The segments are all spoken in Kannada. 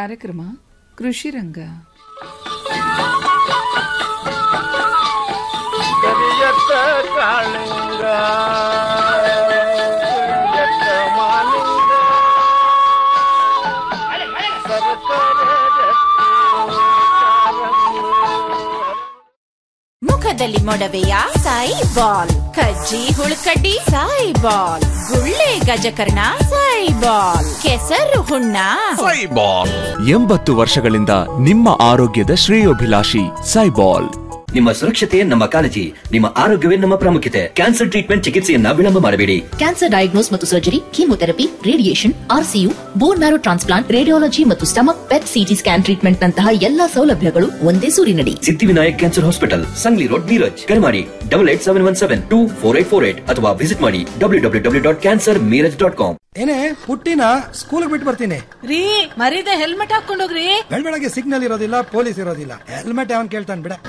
ಕಾರ್ಯಕ್ರಮ ಕೃಷಿ ರಂಗ ಕರಿಯತ್ತ ಕಾಳಿಂಗ ಕರಿಯತ್ತ ಮಾಲಿಂಗ ಸರಸರ ರತ್ನ ಕಾರಂಗಿ ಮುಖದಲ್ಲಿ ಮೊಡವೆಯ ಸಾಯಿ ಬಾಲ್ ಕಜ್ಜಿ ಹುಳುಕಡ್ಡಿ ಸಾಯಿ ಬಾಲ್ ಗುಳ್ಳೆ ಗಜಕರ್ಣ ಸಾಯಿ ಬಾಲ್ ಕೆಸರು ಹುಣ್ಣ ಸೈಬಾಲ್ ಎಂಬತ್ತು ವರ್ಷಗಳಿಂದ ನಿಮ್ಮ ಆರೋಗ್ಯದ ಶ್ರೇಯೋಭಿಲಾಷಿ ಸೈಬಾಲ್ ನಿಮ್ಮ ಸುರಕ್ಷತೆ ನಮ್ಮ ಕಾಳಜಿ ನಿಮ್ಮ ಆರೋಗ್ಯವೇ ನಮ್ಮ ಪ್ರಾಮುಖ್ಯತೆ ಕ್ಯಾನ್ಸರ್ ಟ್ರೀಟ್ಮೆಂಟ್ ಚಿಕಿತ್ಸೆಯನ್ನ ವಿಳಂಬ ಮಾಡಬೇಡಿ ಕ್ಯಾನ್ಸರ್ ಡಯಾಗ್ನೋಸ್ ಮತ್ತು surgery chemotherapy radiation RCU bone marrow transplant radiology ಮತ್ತು stomach pet CT scan treatment ನಂತಹ ಎಲ್ಲಾ ಸೌಲಭ್ಯಗಳು ಒಂದೇ ಸೂರಿನಡಿ Siddhivinayak cancer hospital Sangli road Miraj ಕರೆ ಮಾಡಿ double eight seven one seven two four eight four eight ಅಥವಾ ವಿಸಿಟ್ ಮಾಡಿ W W W dot cancer Miraj dot com ಏನೇ ಪುಟ್ಟಿನ ಸ್ಕೂಲ್ಗೆ ಬಿಟ್ಟು ಬರ್ತೀನಿ ರೀ ಮರೀದೆ ಹೆಲ್ಮೆಟ್ ಹಾಕೊಂಡೋಗ್ರಿ ಬೆಳಗ್ಗೆ ಸಿಗ್ನಲ್ ಇರೋದಿಲ್ಲ ಪೊಲೀಸ್ ಇರೋದಿಲ್ಲ ಹೆಲ್ಮೆಟ್ ಯಾವನ್ ಕೇಳ್ತಾನೆ ಬಿಡ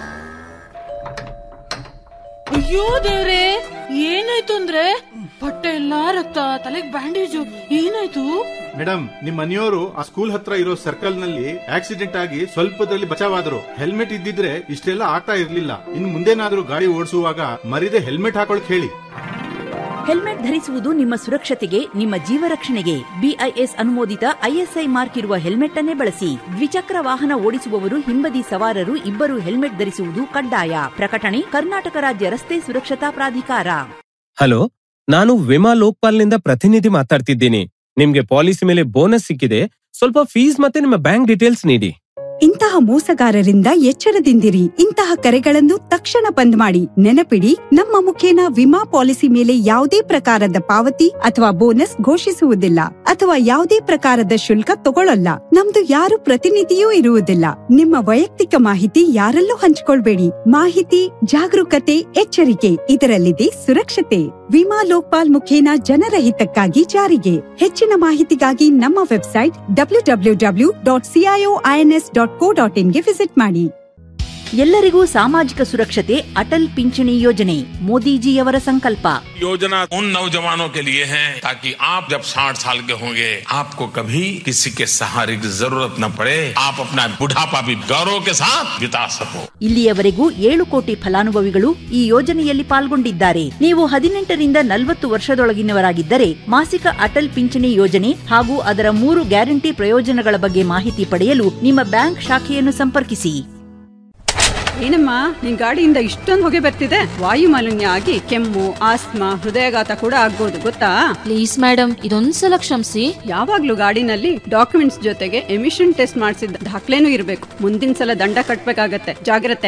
ಅಯ್ಯೋ ದೇವ್ರೆ ಏನಾಯ್ತು ಅಂದ್ರೆ ಬಟ್ಟೆ ಎಲ್ಲಾ ರಕ್ತ ತಲೆಗ್ ಬ್ಯಾಂಡೇಜು ಏನಾಯ್ತು ಮೇಡಮ್ ನಿಮ್ ಮನೆಯವರು ಆ ಸ್ಕೂಲ್ ಹತ್ರ ಇರೋ ಸರ್ಕಲ್ ನಲ್ಲಿ ಆಕ್ಸಿಡೆಂಟ್ ಆಗಿ ಸ್ವಲ್ಪದಲ್ಲಿ ಬಚಾವಾದ್ರು ಹೆಲ್ಮೆಟ್ ಇದ್ದಿದ್ರೆ ಇಷ್ಟೆಲ್ಲ ಆಗ್ತಾ ಇರ್ಲಿಲ್ಲ ಇನ್ ಮುಂದೇನಾದ್ರೂ ಗಾಡಿ ಓಡಿಸುವಾಗ ಮರಿದೆ ಹೆಲ್ಮೆಟ್ ಹಾಕೊಳಕ್ ಹೇಳಿ ಹೆಲ್ಮೆಟ್ ಧರಿಸುವುದು ನಿಮ್ಮ ಸುರಕ್ಷತೆಗೆ ನಿಮ್ಮ ಜೀವ ರಕ್ಷಣೆಗೆ ಬಿಐಎಸ್ ಅನುಮೋದಿತ ಐಎಸ್ಐ ಮಾರ್ಕ್ ಇರುವ ಹೆಲ್ಮೆಟ್ ಅನ್ನೇ ಬಳಸಿ ದ್ವಿಚಕ್ರ ವಾಹನ ಓಡಿಸುವವರು ಹಿಂಬದಿ ಸವಾರರು ಇಬ್ಬರು ಹೆಲ್ಮೆಟ್ ಧರಿಸುವುದು ಕಡ್ಡಾಯ ಪ್ರಕಟಣೆ ಕರ್ನಾಟಕ ರಾಜ್ಯ ರಸ್ತೆ ಸುರಕ್ಷತಾ ಪ್ರಾಧಿಕಾರ ಹಲೋ ನಾನು ವಿಮಾ ಲೋಕ್ಪಾಲ್ನಿಂದ ಪ್ರತಿನಿಧಿ ಮಾತಾಡ್ತಿದ್ದೀನಿ ನಿಮ್ಗೆ ಪಾಲಿಸಿ ಮೇಲೆ ಬೋನಸ್ ಸಿಕ್ಕಿದೆ ಸ್ವಲ್ಪ ಫೀಸ್ ಮತ್ತೆ ನಿಮ್ಮ ಬ್ಯಾಂಕ್ ಡೀಟೇಲ್ಸ್ ನೀಡಿ ಇಂತಹ ಮೋಸಗಾರರಿಂದ ಎಚ್ಚರದಿಂದಿರಿ ಇಂತಹ ಕರೆಗಳನ್ನು ತಕ್ಷಣ ಬಂದ್ ಮಾಡಿ ನೆನಪಿಡಿ ನಮ್ಮ ಮುಖೇನ ವಿಮಾ ಪಾಲಿಸಿ ಮೇಲೆ ಯಾವುದೇ ಪ್ರಕಾರದ ಪಾವತಿ ಅಥವಾ ಬೋನಸ್ ಘೋಷಿಸುವುದಿಲ್ಲ ಅಥವಾ ಯಾವುದೇ ಪ್ರಕಾರದ ಶುಲ್ಕ ತಗೊಳ್ಳಲ್ಲ ನಮ್ದು ಯಾರು ಪ್ರತಿನಿಧಿಯೂ ಇರುವುದಿಲ್ಲ ನಿಮ್ಮ ವೈಯಕ್ತಿಕ ಮಾಹಿತಿ ಯಾರಲ್ಲೂ ಹಂಚಿಕೊಳ್ಬೇಡಿ ಮಾಹಿತಿ ಜಾಗರೂಕತೆ ಎಚ್ಚರಿಕೆ ಇದರಲ್ಲಿದೆ ಸುರಕ್ಷತೆ ವಿಮಾ ಲೋಕ್ಪಾಲ್ ಮುಖೇನ ಜನರ ಹಿತಕ್ಕಾಗಿ ಜಾರಿಗೆ ಹೆಚ್ಚಿನ ಮಾಹಿತಿಗಾಗಿ ನಮ್ಮ website W W W dot CIO INS dot co ಡಾಟ್ ಇನ್ಗೆ ವಿಸಿಟ್ ಮಾಡಿ ಎಲ್ಲರಿಗೂ ಸಾಮಾಜಿಕ ಸುರಕ್ಷತೆ ಅಟಲ್ ಪಿಂಚಣಿ ಯೋಜನೆ ಮೋದಿಜಿಯವರ ಸಂಕಲ್ಪ योजना उन नौजवानों के लिए है ताकि आप जब 60 साल के होंगे आपको कभी किसी के सहारे की जरूरत न पड़े आप अपना बुढ़ापा भी गौरव के साथ बिता सको ಇಲ್ಲಿಯವರೆಗೂ ಏಳು ಕೋಟಿ ಫಲಾನುಭವಿಗಳು ಈ ಯೋಜನೆಯಲ್ಲಿ ಪಾಲ್ಗೊಂಡಿದ್ದಾರೆ ನೀವು ಹದಿನೆಂಟರಿಂದ ನಲವತ್ತು ವರ್ಷದೊಳಗಿನವರಾಗಿದ್ದರೆ ಮಾಸಿಕ ಅಟಲ್ ಪಿಂಚಣಿ ಯೋಜನೆ ಹಾಗೂ ಅದರ ಮೂರು ಗ್ಯಾರಂಟಿ ಪ್ರಯೋಜನಗಳ ಬಗ್ಗೆ ಮಾಹಿತಿ ಪಡೆಯಲು ನಿಮ್ಮ ಬ್ಯಾಂಕ್ ಶಾಖೆಯನ್ನು ಸಂಪರ್ಕಿಸಿ ಏನಮ್ಮ ನಿನ್ ಗಾಡಿಯಿಂದ ಇಷ್ಟೊಂದು ಹೊಗೆ ಬರ್ತಿದೆ ವಾಯು ಮಾಲಿನ್ಯ ಆಗಿ ಕೆಮ್ಮು ಆಸ್ತಮಾ ಹೃದಯಾಘಾತ ಕೂಡ ಆಗ್ಬೋದು ಗೊತ್ತಾ ಪ್ಲೀಸ್ ಮೇಡಮ್ ಇದೊಂದ್ಸಲ ಕ್ಷಮಿಸಿ ಯಾವಾಗ್ಲೂ ಗಾಡಿನಲ್ಲಿ ಡಾಕ್ಯುಮೆಂಟ್ಸ್ ಜೊತೆಗೆ ಎಮಿಷನ್ ಟೆಸ್ಟ್ ಮಾಡಿಸಿದ ದಾಖಲೆನೂ ಇರಬೇಕು ಮುಂದಿನ ಸಲ ದಂಡ ಕಟ್ಬೇಕಾಗತ್ತೆ ಜಾಗ್ರತೆ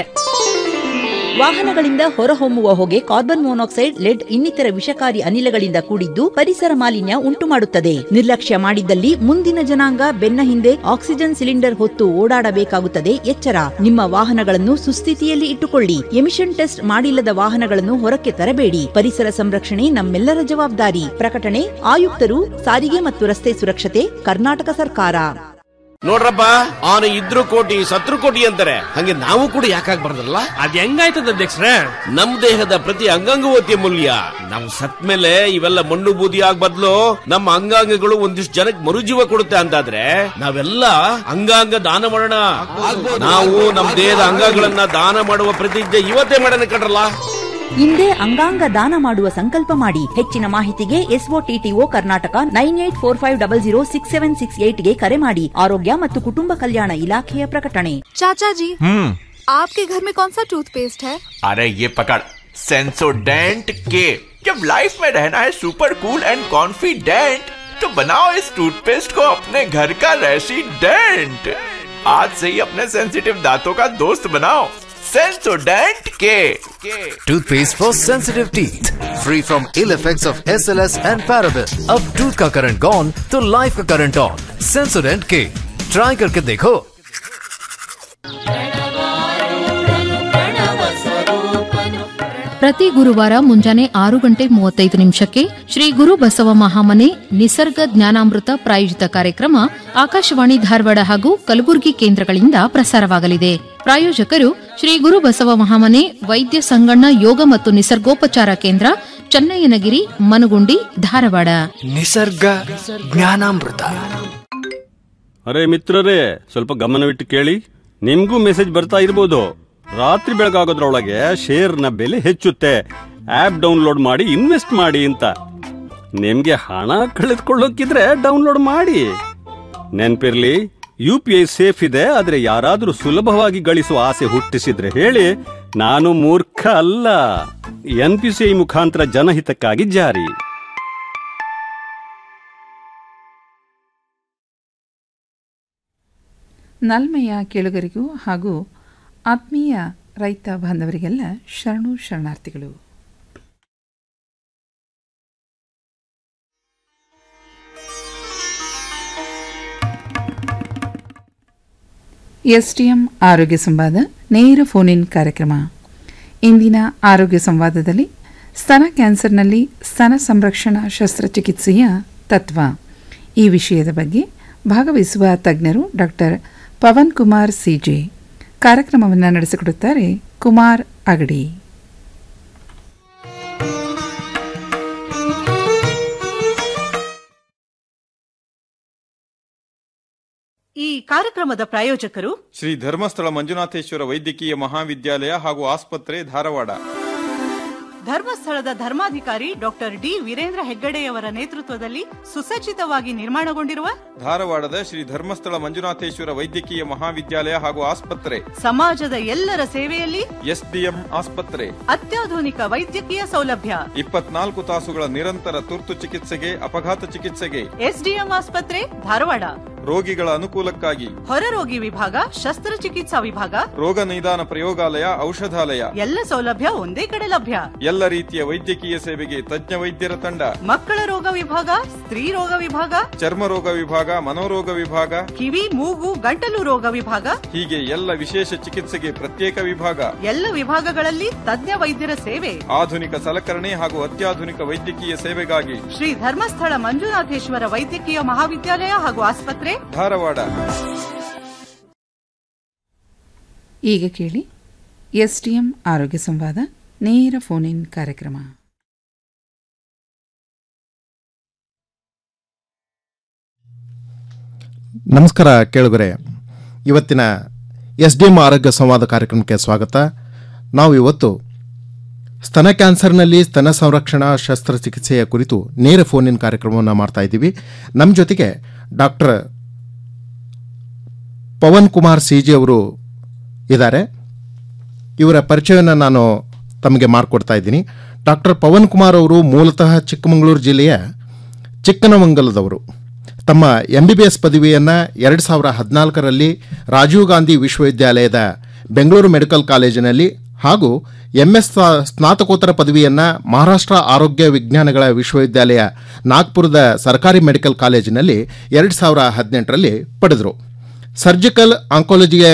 ವಾಹನಗಳಿಂದ ಹೊರಹೊಮ್ಮುವ ಹೊಗೆ ಕಾರ್ಬನ್ ಮೊನಾಕ್ಸೈಡ್ ಲೆಡ್ ಇನ್ನಿತರ ವಿಷಕಾರಿ ಅನಿಲಗಳಿಂದ ಕೂಡಿದ್ದು ಪರಿಸರ ಮಾಲಿನ್ಯ ಉಂಟು ಮಾಡುತ್ತದೆ ನಿರ್ಲಕ್ಷ್ಯ ಮಾಡಿದ್ದಲ್ಲಿ ಮುಂದಿನ ಜನಾಂಗ ಬೆನ್ನ ಹಿಂದೆ ಆಕ್ಸಿಜನ್ ಸಿಲಿಂಡರ್ ಹೊತ್ತು ಓಡಾಡಬೇಕಾಗುತ್ತದೆ ಎಚ್ಚರ ನಿಮ್ಮ ವಾಹನಗಳನ್ನು ಸುಸ್ಥಿತಿಯಲ್ಲಿ ಇಟ್ಟುಕೊಳ್ಳಿ ಎಮಿಷನ್ ಟೆಸ್ಟ್ ಮಾಡಿಲ್ಲದ ವಾಹನಗಳನ್ನು ಹೊರಕ್ಕೆ ತರಬೇಡಿ ಪರಿಸರ ಸಂರಕ್ಷಣೆ ನಮ್ಮೆಲ್ಲರ ಜವಾಬ್ದಾರಿ ಪ್ರಕಟಣೆ ಆಯುಕ್ತರು ಸಾರಿಗೆ ಮತ್ತು ರಸ್ತೆ ಸುರಕ್ಷತೆ ಕರ್ನಾಟಕ ಸರ್ಕಾರ ನೋಡ್ರಪ್ಪ ಅವನು ಇದ್ರು ಕೋಟಿ ಸತ್ರು ಕೋಟಿ ಅಂತಾರೆ ಹಂಗೆ ನಾವು ಕೂಡ ಯಾಕಾಗ್ಬಾರ್ದಲ್ಲ ಅದ್ ಹೆಂಗಾಯ್ತದ ಅಧ್ಯಕ್ಷರೇ ನಮ್ ದೇಹದ ಪ್ರತಿ ಅಂಗಾಂಗವೂ ಅತಿ ಮೂಲ್ಯ ನಾವು ಸತ್ ಮೇಲೆ ಇವೆಲ್ಲ ಮಣ್ಣು ಬೂದಿ ಆಗ್ ಬದ್ಲು ನಮ್ಮ ಅಂಗಾಂಗಗಳು ಒಂದಿಷ್ಟು ಜನಕ್ಕೆ ಮರುಜೀವ ಕೊಡುತ್ತೆ ಅಂತಾದ್ರೆ ನಾವೆಲ್ಲ ಅಂಗಾಂಗ ದಾನ ಮಾಡೋಣ ನಾವು ನಮ್ ದೇಹದ ಅಂಗಗಳನ್ನ ದಾನ ಮಾಡುವ ಪ್ರತಿಜ್ಞೆ ಇವತ್ತೇ ಮಾಡೋಣ ಕಣ್ರಲ್ಲ ಹಿಂದೆ ಅಂಗಾಂಗ ದಾನ ಮಾಡುವ ಸಂಕಲ್ಪ ಮಾಡಿ ಹೆಚ್ಚಿನ ಮಾಹಿತಿಗೆ SOTTO Karnataka nine eight four five double zero six seven six ಏಟ್ಗೆ ಕರೆ ಮಾಡಿ ಆರೋಗ್ಯ ಮತ್ತು ಕುಟುಂಬ ಕಲ್ಯಾಣ ಇಲಾಖೆಯ ಪ್ರಕಟಣೆ चाचा जी हम्म आपके घर में कौन सा टूथपेस्ट है अरे ये पकड़ सेंसोडेंट के जब लाइफ में रहना है सुपर कूल एंड कॉन्फिडेंट तो बनाओ इस टूथपेस्ट को अपने घर का रेसिडेंट आज से ही अपने सेंसिटिव दांतों का दोस्त बनाओ सेंसोडेंट के Toothpaste for sensitive teeth. Free from ill effects of SLS and paraben. अब tooth का करंट gone तो लाइफ का करंट ऑन. Sensodent के ट्राई करके देखो ಪ್ರತಿ ಗುರುವಾರ ಮುಂಜಾನೆ ಆರು ಗಂಟೆ ಮೂವತ್ತೈದು ನಿಮಿಷಕ್ಕೆ ಶ್ರೀ ಗುರು ಬಸವ ಮಹಾಮನೆ ನಿಸರ್ಗ ಜ್ಞಾನಾಮೃತ ಪ್ರಾಯೋಜಿತ ಕಾರ್ಯಕ್ರಮ ಆಕಾಶವಾಣಿ ಧಾರವಾಡ ಹಾಗೂ ಕಲಬುರಗಿ ಕೇಂದ್ರಗಳಿಂದ ಪ್ರಸಾರವಾಗಲಿದೆ ಪ್ರಾಯೋಜಕರು ಶ್ರೀ ಗುರು ಬಸವ ಮಹಾಮನೆ ವೈದ್ಯ ಸಂಗಣ್ಣ ಯೋಗ ಮತ್ತು ನಿಸರ್ಗೋಪಚಾರ ಕೇಂದ್ರ ಚನ್ನಯ್ಯನಗಿರಿ ಮನುಗುಂಡಿ ಧಾರವಾಡ ನಿಸರ್ಗ ಜ್ಞಾನಾಮೃತ ಅರೆ ಮಿತ್ರರೇ ಸ್ವಲ್ಪ ಗಮನವಿಟ್ಟು ಕೇಳಿ ನಿಮ್ಗೂ ಮೆಸೇಜ್ ಬರ್ತಾ ಇರ್ಬೋದು ರಾತ್ರಿ ಬೆಳಗಾಗೋದ್ರೊಳಗೆ ಶೇರ್ನ ಬೆಲೆ ಹೆಚ್ಚುತ್ತೆ ಆಪ್ ಡೌನ್ಲೋಡ್ ಮಾಡಿ ಇನ್ವೆಸ್ಟ್ ಮಾಡಿ ಅಂತ ನಿಮ್ಗೆ ಹಣ ಕಳೆದುಕೊಳ್ಳೋಕಿದ್ರೆ ಡೌನ್ಲೋಡ್ ಮಾಡಿ ನೆನ್ಪಿರ್ಲಿ ಯು ಪಿ ಐ ಸೇಫ್ ಇದೆ ಆದ್ರೆ ಯಾರಾದ್ರೂ ಸುಲಭವಾಗಿ ಗಳಿಸುವ ಆಸೆ ಹುಟ್ಟಿಸಿದ್ರೆ ಹೇಳಿ ನಾನು ಮೂರ್ಖ ಅಲ್ಲ ಎನ್ ಪಿ ಸಿ ಐ ಮುಖಾಂತರ ಜನಹಿತಕ್ಕಾಗಿ ಜಾರಿ ನಲ್ಮೆಯ ಕೇಳುಗರಿಗೂ ಹಾಗೂ ಆತ್ಮೀಯ ರೈತ ಬಾಂಧವರಿಗೆಲ್ಲ ಶರಣು ಶರಣಾರ್ಥಿಗಳು ಎಸ್ಟಿಎಂ ಆರೋಗ್ಯ ಸಂವಾದ ನೇರ ಫೋನ್ ಇನ್ ಕಾರ್ಯಕ್ರಮ ಇಂದಿನ ಆರೋಗ್ಯ ಸಂವಾದದಲ್ಲಿ ಸ್ತನ ಕ್ಯಾನ್ಸರ್ನಲ್ಲಿ ಸ್ತನ ಸಂರಕ್ಷಣಾ ಶಸ್ತ್ರಚಿಕಿತ್ಸೆಯ ತತ್ವ ಈ ವಿಷಯದ ಬಗ್ಗೆ ಭಾಗವಹಿಸುವ ತಜ್ಞರು ಡಾಕ್ಟರ್ ಪವನ್ ಕುಮಾರ್ ಸಿಜೆ ಕಾರ್ಯಕ್ರಮವನ್ನು ನಡೆಸಿಕೊಡುತ್ತಾರೆ ಕುಮಾರ್ ಅಗಡಿ ಈ ಕಾರ್ಯಕ್ರಮದ ಪ್ರಾಯೋಜಕರು ಶ್ರೀ ಧರ್ಮಸ್ಥಳ ಮಂಜುನಾಥೇಶ್ವರ ವೈದ್ಯಕೀಯ ಮಹಾವಿದ್ಯಾಲಯ ಹಾಗೂ ಆಸ್ಪತ್ರೆ ಧಾರವಾಡ ಧರ್ಮಸ್ಥಳದ ಧರ್ಮಾಧಿಕಾರಿ ಡಾಕ್ಟರ್ ಡಿ ವೀರೇಂದ್ರ ಹೆಗ್ಗಡೆಯವರ ನೇತೃತ್ವದಲ್ಲಿ ಸುಸಜ್ಜಿತವಾಗಿ ನಿರ್ಮಾಣಗೊಂಡಿರುವ ಧಾರವಾಡದ ಶ್ರೀ ಧರ್ಮಸ್ಥಳ ಮಂಜುನಾಥೇಶ್ವರ ವೈದ್ಯಕೀಯ ಮಹಾವಿದ್ಯಾಲಯ ಹಾಗೂ ಆಸ್ಪತ್ರೆ ಸಮಾಜದ ಎಲ್ಲರ ಸೇವೆಯಲ್ಲಿ ಎಸ್ಡಿಎಂ ಆಸ್ಪತ್ರೆ ಅತ್ಯಾಧುನಿಕ ವೈದ್ಯಕೀಯ ಸೌಲಭ್ಯ ಇಪ್ಪತ್ನಾಲ್ಕು ತಾಸುಗಳ ನಿರಂತರ ತುರ್ತು ಚಿಕಿತ್ಸೆಗೆ ಅಪಘಾತ ಚಿಕಿತ್ಸೆಗೆ ಎಸ್ಡಿಎಂ ಆಸ್ಪತ್ರೆ ಧಾರವಾಡ ರೋಗಿಗಳ ಅನುಕೂಲಕ್ಕಾಗಿ ಹೊರರೋಗಿ ವಿಭಾಗ ಶಸ್ತ್ರಚಿಕಿತ್ಸಾ ವಿಭಾಗ ರೋಗ ನಿದಾನ ಪ್ರಯೋಗಾಲಯ ಔಷಧಾಲಯ ಎಲ್ಲ ಸೌಲಭ್ಯ ಒಂದೇ ಕಡೆ ಲಭ್ಯ ಎಲ್ಲ ರೀತಿಯ ವೈದ್ಯಕೀಯ ಸೇವೆಗೆ ತಜ್ಞ ವೈದ್ಯರ ತಂಡ ಮಕ್ಕಳ ರೋಗ ವಿಭಾಗ ಸ್ತ್ರೀ ರೋಗ ವಿಭಾಗ ಚರ್ಮ ರೋಗ ವಿಭಾಗ ಮನೋರೋಗ ವಿಭಾಗ ಕಿವಿ ಮೂಗು ಗಂಟಲು ರೋಗ ವಿಭಾಗ ಹೀಗೆ ಎಲ್ಲ ವಿಶೇಷ ಚಿಕಿತ್ಸೆಗೆ ಪ್ರತ್ಯೇಕ ವಿಭಾಗ ಎಲ್ಲ ವಿಭಾಗಗಳಲ್ಲಿ ತಜ್ಞ ವೈದ್ಯರ ಸೇವೆ ಆಧುನಿಕ ಸಲಕರಣೆ ಹಾಗೂ ಅತ್ಯಾಧುನಿಕ ವೈದ್ಯಕೀಯ ಸೇವೆಗಾಗಿ ಶ್ರೀ ಧರ್ಮಸ್ಥಳ ಮಂಜುನಾಥೇಶ್ವರ ವೈದ್ಯಕೀಯ ಮಹಾವಿದ್ಯಾಲಯ ಹಾಗೂ ಆಸ್ಪತ್ರೆ ಧಾರವಾಡ ಈಗ ಕೇಳಿ ಎಸ್ಟಿಎಂ ಆರೋಗ್ಯ ಸಂವಾದ ನೇರ ಫೋನ್ ಇನ್ ಕಾರ್ಯಕ್ರಮ ನಮಸ್ಕಾರ ಕೇಳುಗರೆ ಇವತ್ತಿನ ಎಸ್ ಡಿ ಎಂ ಆರೋಗ್ಯ ಸಂವಾದ ಕಾರ್ಯಕ್ರಮಕ್ಕೆ ಸ್ವಾಗತ ನಾವು ಇವತ್ತು ಸ್ತನ ಕ್ಯಾನ್ಸರ್ನಲ್ಲಿ ಸ್ತನ ಸಂರಕ್ಷಣಾ ಶಸ್ತ್ರಚಿಕಿತ್ಸೆಯ ಕುರಿತು ನೇರ ಫೋನ್ ಇನ್ ಕಾರ್ಯಕ್ರಮವನ್ನು ಮಾಡ್ತಾ ಇದ್ದೀವಿ ನಮ್ಮ ಜೊತೆಗೆ doctor Pavan Kumar C G ಅವರು ಇದ್ದಾರೆ ಇವರ ಪರಿಚಯವನ್ನು ನಾನು ತಮಗೆ ಮಾಡಿಕೊಡ್ತಾ ಇದ್ದೀನಿ ಡಾಕ್ಟರ್ ಪವನ್ ಕುಮಾರ್ ಅವರು ಮೂಲತಃ ಚಿಕ್ಕಮಗಳೂರು ಜಿಲ್ಲೆಯ ಚಿಕ್ಕನಮಂಗಲದವರು ತಮ್ಮ ಎಂ ಬಿ ಬಿ ಎಸ್ ಪದವಿಯನ್ನು ಎರಡು ಸಾವಿರ ಹದಿನಾಲ್ಕರಲ್ಲಿ ರಾಜೀವ್ ಗಾಂಧಿ ವಿಶ್ವವಿದ್ಯಾಲಯದ ಬೆಂಗಳೂರು ಮೆಡಿಕಲ್ ಕಾಲೇಜಿನಲ್ಲಿ ಹಾಗೂ ಎಂ ಎಸ್ ಸ್ನಾತಕೋತ್ತರ ಪದವಿಯನ್ನು ಮಹಾರಾಷ್ಟ್ರ ಆರೋಗ್ಯ ವಿಜ್ಞಾನಗಳ ವಿಶ್ವವಿದ್ಯಾಲಯ ನಾಗ್ಪುರದ ಸರ್ಕಾರಿ ಮೆಡಿಕಲ್ ಕಾಲೇಜಿನಲ್ಲಿ ಎರಡು ಸಾವಿರ ಹದಿನೆಂಟರಲ್ಲಿ ಪಡೆದರು ಸರ್ಜಿಕಲ್ ಆಂಕಾಲಜಿಯ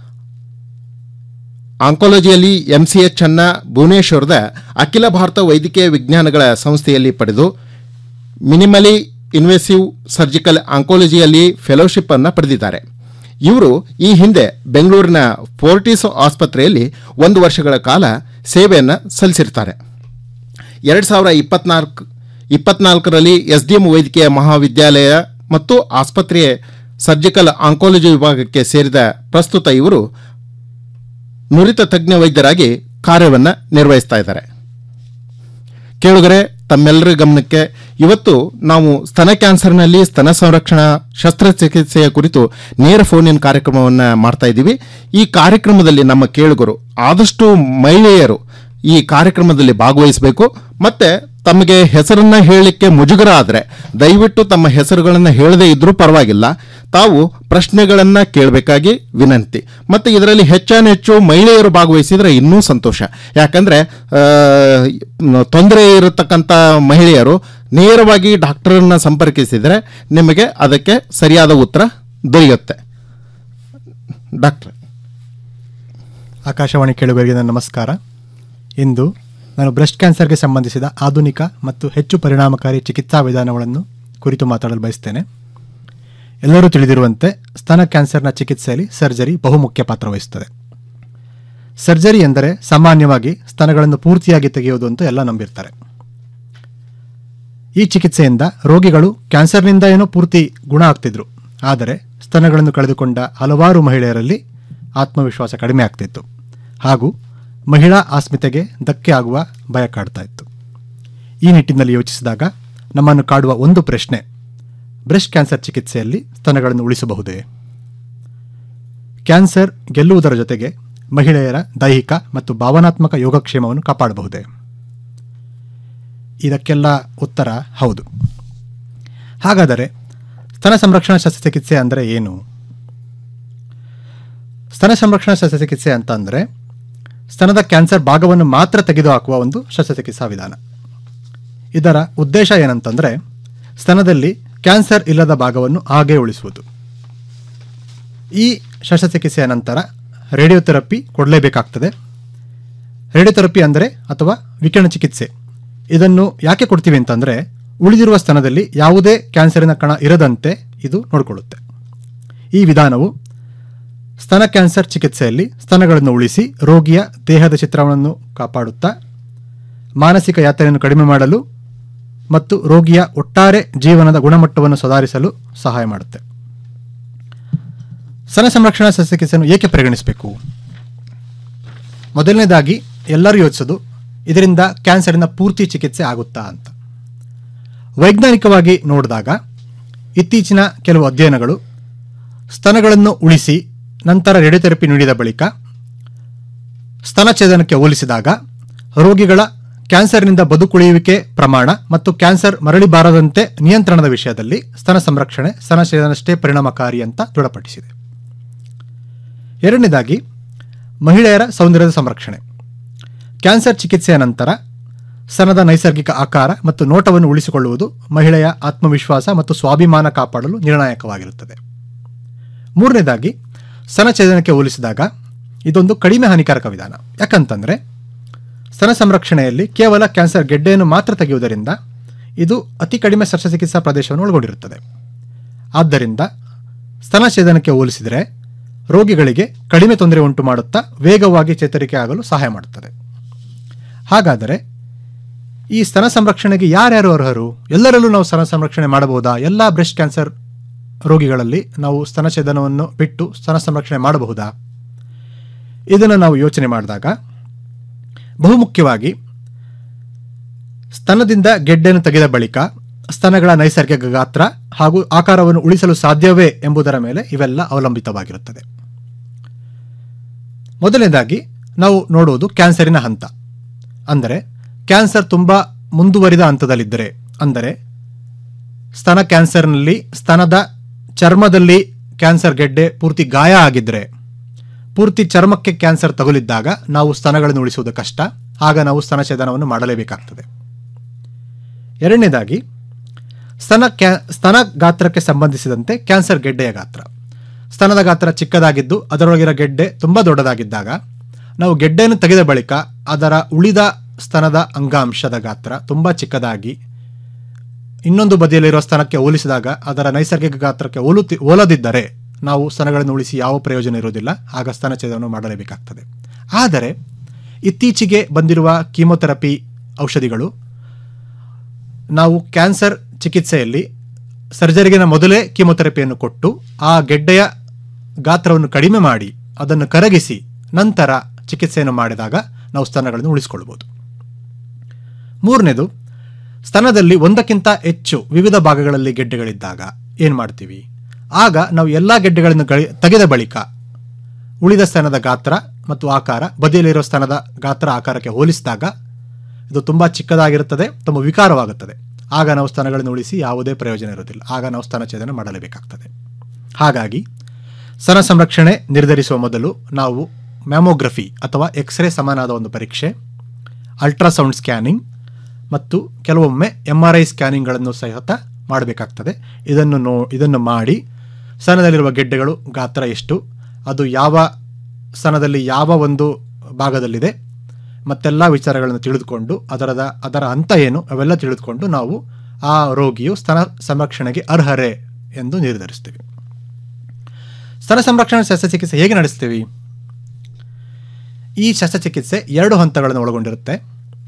ಆಂಕಾಲಜಿಯಲ್ಲಿ ಎಂ ಸಿ ಎಚ್ ಅನ್ನ ಭುವನೇಶ್ವರದ ಅಖಿಲ ಭಾರತ ವೈದ್ಯಕೀಯ ವಿಜ್ಞಾನಗಳ ಸಂಸ್ಥೆಯಲ್ಲಿ ಪಡೆದು ಮಿನಿಮಲಿ ಇನ್ವೆಸಿವ್ ಸರ್ಜಿಕಲ್ ಆಂಕಾಲಜಿಯಲ್ಲಿ ಫೆಲೋಶಿಪ್ ಅನ್ನು ಪಡೆದಿದ್ದಾರೆ ಇವರು ಈ ಹಿಂದೆ ಬೆಂಗಳೂರಿನ ಫೋರ್ಟಿಸ್ ಆಸ್ಪತ್ರೆಯಲ್ಲಿ ಒಂದು ವರ್ಷಗಳ ಕಾಲ ಸೇವೆಯನ್ನು ಸಲ್ಲಿಸಿರ್ತಾರೆ ಎರಡು ಸಾವಿರ ಇಪ್ಪತ್ನಾಲ್ಕು ಇಪ್ಪತ್ನಾಲ್ಕರಲ್ಲಿ ಎಸ್ ಡಿ ಎಂ ವೈದ್ಯಕೀಯ ಮಹಾವಿದ್ಯಾಲಯ ಮತ್ತು ಆಸ್ಪತ್ರೆಯ ಸರ್ಜಿಕಲ್ ಆಂಕಾಲಜಿ ವಿಭಾಗಕ್ಕೆ ಸೇರಿದ ಪ್ರಸ್ತುತ ಇವರು ನುರಿತ ತಜ್ಞ ವೈದ್ಯರಾಗಿ ಕಾರ್ಯವನ್ನು ನಿರ್ವಹಿಸ್ತಾ ಇದ್ದಾರೆ ಕೇಳುಗರೆ ತಮ್ಮೆಲ್ಲರ ಗಮನಕ್ಕೆ ಇವತ್ತು ನಾವು ಸ್ತನ ಕ್ಯಾನ್ಸರ್ನಲ್ಲಿ ಸ್ತನ ಸಂರಕ್ಷಣಾ ಶಸ್ತ್ರಚಿಕಿತ್ಸೆಯ ಕುರಿತು ನೇರ ಫೋನ್ ಇನ್ ಕಾರ್ಯಕ್ರಮವನ್ನು ಮಾಡ್ತಾ ಇದ್ದೀವಿ ಈ ಕಾರ್ಯಕ್ರಮದಲ್ಲಿ ನಮ್ಮ ಕೇಳುಗರು ಆದಷ್ಟು ಮಹಿಳೆಯರು ಈ ಕಾರ್ಯಕ್ರಮದಲ್ಲಿ ಭಾಗವಹಿಸಬೇಕು ಮತ್ತೆ ತಮಗೆ ಹೆಸರನ್ನ ಹೇಳಲಿಕ್ಕೆ ಮುಜುಗರ ಆದರೆ ದಯವಿಟ್ಟು ತಮ್ಮ ಹೆಸರುಗಳನ್ನು ಹೇಳದೇ ಇದ್ರೂ ಪರವಾಗಿಲ್ಲ ತಾವು ಪ್ರಶ್ನೆಗಳನ್ನು ಕೇಳಬೇಕಾಗಿ ವಿನಂತಿ ಮತ್ತು ಇದರಲ್ಲಿ ಹೆಚ್ಚಾನೆಚ್ಚು ಮಹಿಳೆಯರು ಭಾಗವಹಿಸಿದರೆ ಇನ್ನೂ ಸಂತೋಷ ಯಾಕಂದರೆ ತೊಂದರೆ ಇರತಕ್ಕಂಥ ಮಹಿಳೆಯರು ನೇರವಾಗಿ ಡಾಕ್ಟರನ್ನ ಸಂಪರ್ಕಿಸಿದರೆ ನಿಮಗೆ ಅದಕ್ಕೆ ಸರಿಯಾದ ಉತ್ತರ ದೊರೆಯುತ್ತೆ ಡಾಕ್ಟರ್ ಆಕಾಶವಾಣಿ ಕೇಳುಗರಿಗೆ ನನ್ನ ನಮಸ್ಕಾರ ಇಂದು ನಾನು ಬ್ರೆಸ್ಟ್ ಕ್ಯಾನ್ಸರ್ಗೆ ಸಂಬಂಧಿಸಿದ ಆಧುನಿಕ ಮತ್ತು ಹೆಚ್ಚು ಪರಿಣಾಮಕಾರಿ ಚಿಕಿತ್ಸಾ ವಿಧಾನಗಳನ್ನು ಕುರಿತು ಮಾತಾಡಲು ಬಯಸ್ತೇನೆ ಎಲ್ಲರೂ ತಿಳಿದಿರುವಂತೆ ಸ್ತನ ಕ್ಯಾನ್ಸರ್ನ ಚಿಕಿತ್ಸೆಯಲ್ಲಿ ಸರ್ಜರಿ ಬಹುಮುಖ್ಯ ಪಾತ್ರ ವಹಿಸುತ್ತದೆ ಸರ್ಜರಿ ಎಂದರೆ ಸಾಮಾನ್ಯವಾಗಿ ಸ್ತನಗಳನ್ನು ಪೂರ್ತಿಯಾಗಿ ತೆಗೆಯುವುದು ಅಂತ ಎಲ್ಲ ನಂಬಿರ್ತಾರೆ ಈ ಚಿಕಿತ್ಸೆಯಿಂದ ರೋಗಿಗಳು ಕ್ಯಾನ್ಸರ್ನಿಂದ ಏನೋ ಪೂರ್ತಿ ಗುಣ ಆಗ್ತಿದ್ರು ಆದರೆ ಸ್ತನಗಳನ್ನು ಕಳೆದುಕೊಂಡ ಹಲವಾರು ಮಹಿಳೆಯರಲ್ಲಿ ಆತ್ಮವಿಶ್ವಾಸ ಕಡಿಮೆ ಆಗ್ತಿತ್ತು ಹಾಗೂ ಮಹಿಳಾ ಅಸ್ಮಿತೆಗೆ ಧಕ್ಕೆ ಆಗುವ ಭಯ ಕಾಡ್ತಾ ಇತ್ತು ಈ ನಿಟ್ಟಿನಲ್ಲಿ ಯೋಚಿಸಿದಾಗ ನಮ್ಮನ್ನು ಕಾಡುವ ಒಂದು ಪ್ರಶ್ನೆ ಬ್ರೆಸ್ಟ್ ಕ್ಯಾನ್ಸರ್ ಚಿಕಿತ್ಸೆಯಲ್ಲಿ ಸ್ತನಗಳನ್ನು ಉಳಿಸಬಹುದೇ ಕ್ಯಾನ್ಸರ್ ಗೆಲ್ಲುವುದರ ಜೊತೆಗೆ ಮಹಿಳೆಯರ ದೈಹಿಕ ಮತ್ತು ಭಾವನಾತ್ಮಕ ಯೋಗಕ್ಷೇಮವನ್ನು ಕಾಪಾಡಬಹುದೇ ಇದಕ್ಕೆಲ್ಲ ಉತ್ತರ ಹೌದು ಹಾಗಾದರೆ ಸ್ತನ ಸಂರಕ್ಷಣಾ ಶಸ್ತ್ರಚಿಕಿತ್ಸೆ ಅಂದರೆ ಏನು ಸ್ತನ ಸಂರಕ್ಷಣಾ ಶಸ್ತ್ರಚಿಕಿತ್ಸೆ ಅಂತ ಅಂದರೆ ಸ್ತನದ ಕ್ಯಾನ್ಸರ್ ಭಾಗವನ್ನು ಮಾತ್ರ ತೆಗೆದುಹಾಕುವ ಒಂದು ಶಸ್ತ್ರಚಿಕಿತ್ಸಾ ವಿಧಾನ ಇದರ ಉದ್ದೇಶ ಏನಂತಂದರೆ ಸ್ತನದಲ್ಲಿ ಕ್ಯಾನ್ಸರ್ ಇಲ್ಲದ ಭಾಗವನ್ನು ಹಾಗೆ ಉಳಿಸುವುದು ಈ ಶಸ್ತ್ರಚಿಕಿತ್ಸೆಯ ನಂತರ ರೇಡಿಯೋಥೆರಪಿ ಕೊಡಲೇಬೇಕಾಗ್ತದೆ ರೇಡಿಯೋಥೆರಪಿ ಅಂದರೆ ಅಥವಾ ವಿಕಿರಣ ಚಿಕಿತ್ಸೆ ಇದನ್ನು ಯಾಕೆ ಕೊಡ್ತೀವಿ ಅಂತಂದರೆ ಉಳಿದಿರುವ ಸ್ತನದಲ್ಲಿ ಯಾವುದೇ ಕ್ಯಾನ್ಸರಿನ ಕಣ ಇರದಂತೆ ಇದು ನೋಡಿಕೊಳ್ಳುತ್ತೆ ಈ ವಿಧಾನವು ಸ್ತನ ಕ್ಯಾನ್ಸರ್ ಚಿಕಿತ್ಸೆಯಲ್ಲಿ ಸ್ತನಗಳನ್ನು ಉಳಿಸಿ ರೋಗಿಯ ದೇಹದ ಚಿತ್ರವನ್ನು ಕಾಪಾಡುತ್ತಾ ಮಾನಸಿಕ ಯಾತನೆಯನ್ನು ಕಡಿಮೆ ಮಾಡಲು ಮತ್ತು ರೋಗಿಯ ಒಟ್ಟಾರೆ ಜೀವನದ ಗುಣಮಟ್ಟವನ್ನು ಸುಧಾರಿಸಲು ಸಹಾಯ ಮಾಡುತ್ತೆ ಸ್ತನ ಸಂರಕ್ಷಣಾ ಶಸ್ತ್ರಚಿಕಿತ್ಸೆಯನ್ನು ಏಕೆ ಪರಿಗಣಿಸಬೇಕು ಮೊದಲನೇದಾಗಿ ಎಲ್ಲರೂ ಯೋಚಿಸೋದು ಇದರಿಂದ ಕ್ಯಾನ್ಸರಿನ ಪೂರ್ತಿ ಚಿಕಿತ್ಸೆ ಆಗುತ್ತಾ ಅಂತ ವೈಜ್ಞಾನಿಕವಾಗಿ ನೋಡಿದಾಗ ಇತ್ತೀಚಿನ ಕೆಲವು ಅಧ್ಯಯನಗಳು ಸ್ತನಗಳನ್ನು ಉಳಿಸಿ ನಂತರ ರೇಡಿಯೋಥೆರಪಿ ನೀಡಿದ ಬಳಿಕ ಸ್ತನಛೇದನಕ್ಕೆ ಹೋಲಿಸಿದಾಗ ರೋಗಿಗಳ ಕ್ಯಾನ್ಸರ್ನಿಂದ ಬದುಕುಳಿಯುವಿಕೆ ಪ್ರಮಾಣ ಮತ್ತು ಕ್ಯಾನ್ಸರ್ ಮರಳಿ ಬಾರದಂತೆ ನಿಯಂತ್ರಣದ ವಿಷಯದಲ್ಲಿ ಸ್ತನ ಸಂರಕ್ಷಣೆ ಸ್ತನಛೇದನಷ್ಟೇ ಪರಿಣಾಮಕಾರಿ ಅಂತ ದೃಢಪಡಿಸಿದೆ ಎರಡನೇದಾಗಿ ಮಹಿಳೆಯರ ಸೌಂದರ್ಯದ ಸಂರಕ್ಷಣೆ ಕ್ಯಾನ್ಸರ್ ಚಿಕಿತ್ಸೆಯ ನಂತರ ಸ್ತನದ ನೈಸರ್ಗಿಕ ಆಕಾರ ಮತ್ತು ನೋಟವನ್ನು ಉಳಿಸಿಕೊಳ್ಳುವುದು ಮಹಿಳೆಯ ಆತ್ಮವಿಶ್ವಾಸ ಮತ್ತು ಸ್ವಾಭಿಮಾನ ಕಾಪಾಡಲು ನಿರ್ಣಾಯಕವಾಗಿರುತ್ತದೆ ಮೂರನೇದಾಗಿ ಸ್ತನಛೇದನಕ್ಕೆ ಹೋಲಿಸಿದಾಗ ಇದೊಂದು ಕಡಿಮೆ ಹಾನಿಕಾರಕ ವಿಧಾನ ಯಾಕಂತಂದರೆ ಸ್ತನ ಸಂರಕ್ಷಣೆಯಲ್ಲಿ ಕೇವಲ ಕ್ಯಾನ್ಸರ್ ಗೆಡ್ಡೆಯನ್ನು ಮಾತ್ರ ತೆಗೆಯುವುದರಿಂದ ಇದು ಅತಿ ಕಡಿಮೆ ಶಸ್ತ್ರಚಿಕಿತ್ಸಾ ಪ್ರದೇಶವನ್ನು ಒಳಗೊಂಡಿರುತ್ತದೆ ಆದ್ದರಿಂದ ಸ್ತನಛೇದನಕ್ಕೆ ಹೋಲಿಸಿದರೆ ರೋಗಿಗಳಿಗೆ ಕಡಿಮೆ ತೊಂದರೆ ಉಂಟು ಮಾಡುತ್ತಾ ವೇಗವಾಗಿ ಚೇತರಿಕೆ ಆಗಲು ಸಹಾಯ ಮಾಡುತ್ತದೆ ಹಾಗಾದರೆ ಈ ಸ್ತನ ಸಂರಕ್ಷಣೆಗೆ ಯಾರ್ಯಾರು ಅರ್ಹರು ಎಲ್ಲರಲ್ಲೂ ನಾವು ಸ್ತನ ಸಂರಕ್ಷಣೆ ಮಾಡಬಹುದಾ ಎಲ್ಲ ಬ್ರೆಸ್ಟ್ ಕ್ಯಾನ್ಸರ್ ರೋಗಿಗಳಲ್ಲಿ ನಾವು ಸ್ತನಛೇದನವನ್ನು ಬಿಟ್ಟು ಸ್ತನ ಸಂರಕ್ಷಣೆ ಮಾಡಬಹುದಾ ಇದನ್ನು ನಾವು ಯೋಚನೆ ಮಾಡಿದಾಗ ಬಹುಮುಖ್ಯವಾಗಿ ಸ್ತನದಿಂದ ಗೆಡ್ಡೆಯನ್ನು ತೆಗೆದ ಬಳಿಕ ಸ್ತನಗಳ ನೈಸರ್ಗಿಕ ಗಾತ್ರ ಹಾಗೂ ಆಕಾರವನ್ನು ಉಳಿಸಲು ಸಾಧ್ಯವೇ ಎಂಬುದರ ಮೇಲೆ ಇವೆಲ್ಲ ಅವಲಂಬಿತವಾಗಿರುತ್ತದೆ ಮೊದಲನೇದಾಗಿ ನಾವು ನೋಡುವುದು ಕ್ಯಾನ್ಸರಿನ ಹಂತ ಅಂದರೆ ಕ್ಯಾನ್ಸರ್ ತುಂಬ ಮುಂದುವರಿದ ಹಂತದಲ್ಲಿದ್ದರೆ ಅಂದರೆ ಸ್ತನ ಕ್ಯಾನ್ಸರ್ನಲ್ಲಿ ಸ್ತನದ ಚರ್ಮದಲ್ಲಿ ಕ್ಯಾನ್ಸರ್ ಗೆಡ್ಡೆ ಪೂರ್ತಿ ಗಾಯ ಆಗಿದ್ದರೆ ಪೂರ್ತಿ ಚರ್ಮಕ್ಕೆ ಕ್ಯಾನ್ಸರ್ ತಗುಲಿದ್ದಾಗ ನಾವು ಸ್ತನಗಳನ್ನು ಉಳಿಸುವುದು ಕಷ್ಟ ಆಗ ನಾವು ಸ್ತನಛೇದನವನ್ನು ಮಾಡಲೇಬೇಕಾಗ್ತದೆ ಎರಡನೇದಾಗಿ ಸ್ತನ ಕ್ಯಾ ಸ್ತನ ಗಾತ್ರಕ್ಕೆ ಸಂಬಂಧಿಸಿದಂತೆ ಕ್ಯಾನ್ಸರ್ ಗೆಡ್ಡೆಯ ಗಾತ್ರ ಸ್ತನದ ಗಾತ್ರ ಚಿಕ್ಕದಾಗಿದ್ದು ಅದರೊಳಗಿರೋ ಗೆಡ್ಡೆ ತುಂಬ ದೊಡ್ಡದಾಗಿದ್ದಾಗ ನಾವು ಗೆಡ್ಡೆಯನ್ನು ತೆಗೆದ ಬಳಿಕ ಅದರ ಉಳಿದ ಸ್ತನದ ಅಂಗಾಂಶದ ಗಾತ್ರ ತುಂಬ ಚಿಕ್ಕದಾಗಿ ಇನ್ನೊಂದು ಬದಿಯಲ್ಲಿರುವ ಸ್ತನಕ್ಕೆ ಹೋಲಿಸಿದಾಗ ಅದರ ನೈಸರ್ಗಿಕ ಗಾತ್ರಕ್ಕೆ ಹೋಲುತ್ತಿ ಹೋಲದಿದ್ದರೆ ನಾವು ಸ್ತನಗಳನ್ನು ಉಳಿಸಿ ಯಾವ ಪ್ರಯೋಜನ ಇರುವುದಿಲ್ಲ ಆಗ ಸ್ತನಛೇದವನ್ನು ಮಾಡಲೇಬೇಕಾಗ್ತದೆ ಆದರೆ ಇತ್ತೀಚೆಗೆ ಬಂದಿರುವ ಕೀಮೊಥೆರಪಿ ಔಷಧಿಗಳು ನಾವು ಕ್ಯಾನ್ಸರ್ ಚಿಕಿತ್ಸೆಯಲ್ಲಿ ಸರ್ಜರಿಗಿನ ಮೊದಲೇ ಕೀಮೊಥೆರಪಿಯನ್ನು ಕೊಟ್ಟು ಆ ಗೆಡ್ಡೆಯ ಗಾತ್ರವನ್ನು ಕಡಿಮೆ ಮಾಡಿ ಅದನ್ನು ಕರಗಿಸಿ ನಂತರ ಚಿಕಿತ್ಸೆಯನ್ನು ಮಾಡಿದಾಗ ನಾವು ಸ್ತನಗಳನ್ನು ಉಳಿಸಿಕೊಳ್ಬೋದು ಮೂರನೇದು ಸ್ತನದಲ್ಲಿ ಒಂದಕ್ಕಿಂತ ಹೆಚ್ಚು ವಿವಿಧ ಭಾಗಗಳಲ್ಲಿ ಗೆಡ್ಡೆಗಳಿದ್ದಾಗ ಏನು ಮಾಡ್ತೀವಿ ಆಗ ನಾವು ಎಲ್ಲ ಗೆಡ್ಡೆಗಳನ್ನು ಗಳಿ ತೆಗೆದ ಬಳಿಕ ಉಳಿದ ಸ್ತನದ ಗಾತ್ರ ಮತ್ತು ಆಕಾರ ಬದಿಯಲ್ಲಿರೋ ಸ್ತನದ ಗಾತ್ರ ಆಕಾರಕ್ಕೆ ಹೋಲಿಸಿದಾಗ ಇದು ತುಂಬ ಚಿಕ್ಕದಾಗಿರುತ್ತದೆ ತುಂಬ ವಿಕಾರವಾಗುತ್ತದೆ ಆಗ ನಾವು ಸ್ತನಗಳನ್ನು ಉಳಿಸಿ ಯಾವುದೇ ಪ್ರಯೋಜನ ಇರೋದಿಲ್ಲ ಆಗ ನಾವು ಸ್ತನಛೇದನ ಮಾಡಲೇಬೇಕಾಗ್ತದೆ ಹಾಗಾಗಿ ಸ್ತನ ಸಂರಕ್ಷಣೆ ನಿರ್ಧರಿಸುವ ಮೊದಲು ನಾವು ಮ್ಯಾಮೋಗ್ರಫಿ ಅಥವಾ ಎಕ್ಸ್ರೇ ಸಮಾನಾದ ಒಂದು ಪರೀಕ್ಷೆ ಅಲ್ಟ್ರಾಸೌಂಡ್ ಸ್ಕ್ಯಾನಿಂಗ್ ಮತ್ತು ಕೆಲವೊಮ್ಮೆ ಎಮ್ ಆರ್ ಐ ಸ್ಕ್ಯಾನಿಂಗ್ಗಳನ್ನು ಸಹಿತ ಮಾಡಬೇಕಾಗ್ತದೆ ಇದನ್ನು ನೋ ಇದನ್ನು ಮಾಡಿ ಸ್ತನದಲ್ಲಿರುವ ಗೆಡ್ಡೆಗಳು ಗಾತ್ರ ಎಷ್ಟು ಅದು ಯಾವ ಸ್ತನದಲ್ಲಿ ಯಾವ ಒಂದು ಭಾಗದಲ್ಲಿದೆ ಮತ್ತೆಲ್ಲ ವಿಚಾರಗಳನ್ನು ತಿಳಿದುಕೊಂಡು ಅದರದ ಅದರ ಹಂತ ಏನು ಅವೆಲ್ಲ ತಿಳಿದುಕೊಂಡು ನಾವು ಆ ರೋಗಿಯು ಸ್ತನ ಸಂರಕ್ಷಣೆಗೆ ಅರ್ಹರೇ ಎಂದು ನಿರ್ಧರಿಸ್ತೀವಿ ಸ್ತನ ಸಂರಕ್ಷಣಾ ಶಸ್ತ್ರಚಿಕಿತ್ಸೆ ಹೇಗೆ ನಡೆಸ್ತೀವಿ ಈ ಶಸ್ತ್ರಚಿಕಿತ್ಸೆ ಎರಡು ಹಂತಗಳನ್ನು ಒಳಗೊಂಡಿರುತ್ತೆ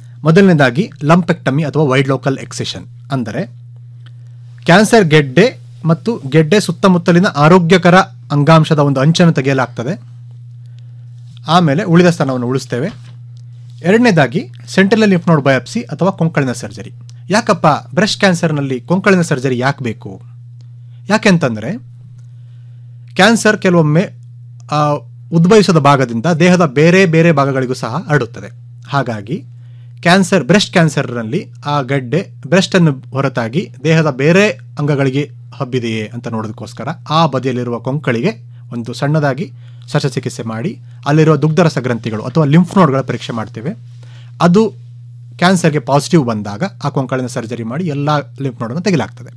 ಮೊದಲನೇದಾಗಿ ಲಂಪೆಕ್ಟಮಿ ಅಥವಾ ವೈಡ್ ಲೋಕಲ್ ಎಕ್ಸೆಷನ್ ಅಂದರೆ ಕ್ಯಾನ್ಸರ್ ಗೆಡ್ಡೆ ಮತ್ತು ಗೆಡ್ಡೆ ಸುತ್ತಮುತ್ತಲಿನ ಆರೋಗ್ಯಕರ ಅಂಗಾಂಶದ ಒಂದು ಅಂಚನ್ನು ತೆಗೆಯಲಾಗ್ತದೆ ಆಮೇಲೆ ಉಳಿದ ಸ್ತನವನ್ನು ಉಳಿಸ್ತೇವೆ ಎರಡನೇದಾಗಿ ಸೆಂಟ್ರಲ್ ಲಿಂಫ್ ನೋಡ್ ಬಯಾಪ್ಸಿ ಅಥವಾ ಕೊಂಕಳಿನ ಸರ್ಜರಿ ಯಾಕಪ್ಪ ಬ್ರೆಸ್ಟ್ ಕ್ಯಾನ್ಸರ್ನಲ್ಲಿ ಕೊಂಕಳಿನ ಸರ್ಜರಿ ಯಾಕೆ ಬೇಕು ಯಾಕೆಂತಂದರೆ ಕ್ಯಾನ್ಸರ್ ಕೆಲವೊಮ್ಮೆ ಆ, ಉದ್ಭವಿಸದ ಭಾಗದಿಂದ ದೇಹದ ಬೇರೆ ಬೇರೆ ಭಾಗಗಳಿಗೂ ಸಹ ಹರಡುತ್ತದೆ ಹಾಗಾಗಿ ಕ್ಯಾನ್ಸರ್ ಬ್ರೆಸ್ಟ್ ಕ್ಯಾನ್ಸರ್ನಲ್ಲಿ ಆ ಗಡ್ಡೆ ಬ್ರೆಸ್ಟನ್ನು ಹೊರತಾಗಿ ದೇಹದ ಬೇರೆ ಅಂಗಗಳಿಗೆ ಹಬ್ಬಿದೆಯೇ ಅಂತ ನೋಡೋದಕ್ಕೋಸ್ಕರ ಆ ಬದಿಯಲ್ಲಿರುವ ಕೊಂಕಳಿಗೆ ಒಂದು ಸಣ್ಣದಾಗಿ ಶಸ್ತ್ರಚಿಕಿತ್ಸೆ ಮಾಡಿ ಅಲ್ಲಿರುವ ದುಗ್ಧರಸ ಗ್ರಂಥಿಗಳು ಅಥವಾ ಲಿಂಫ್ ನೋಡ್ಗಳ ಪರೀಕ್ಷೆ ಮಾಡ್ತೇವೆ ಅದು ಕ್ಯಾನ್ಸರ್ಗೆ ಪಾಸಿಟಿವ್ ಬಂದಾಗ ಆ ಕೊಂಕಳಿನ ಸರ್ಜರಿ ಮಾಡಿ ಎಲ್ಲ ಲಿಂಫ್ ನೋಡನ್ನು ತೆಗೆಲಾಗ್ತದೆ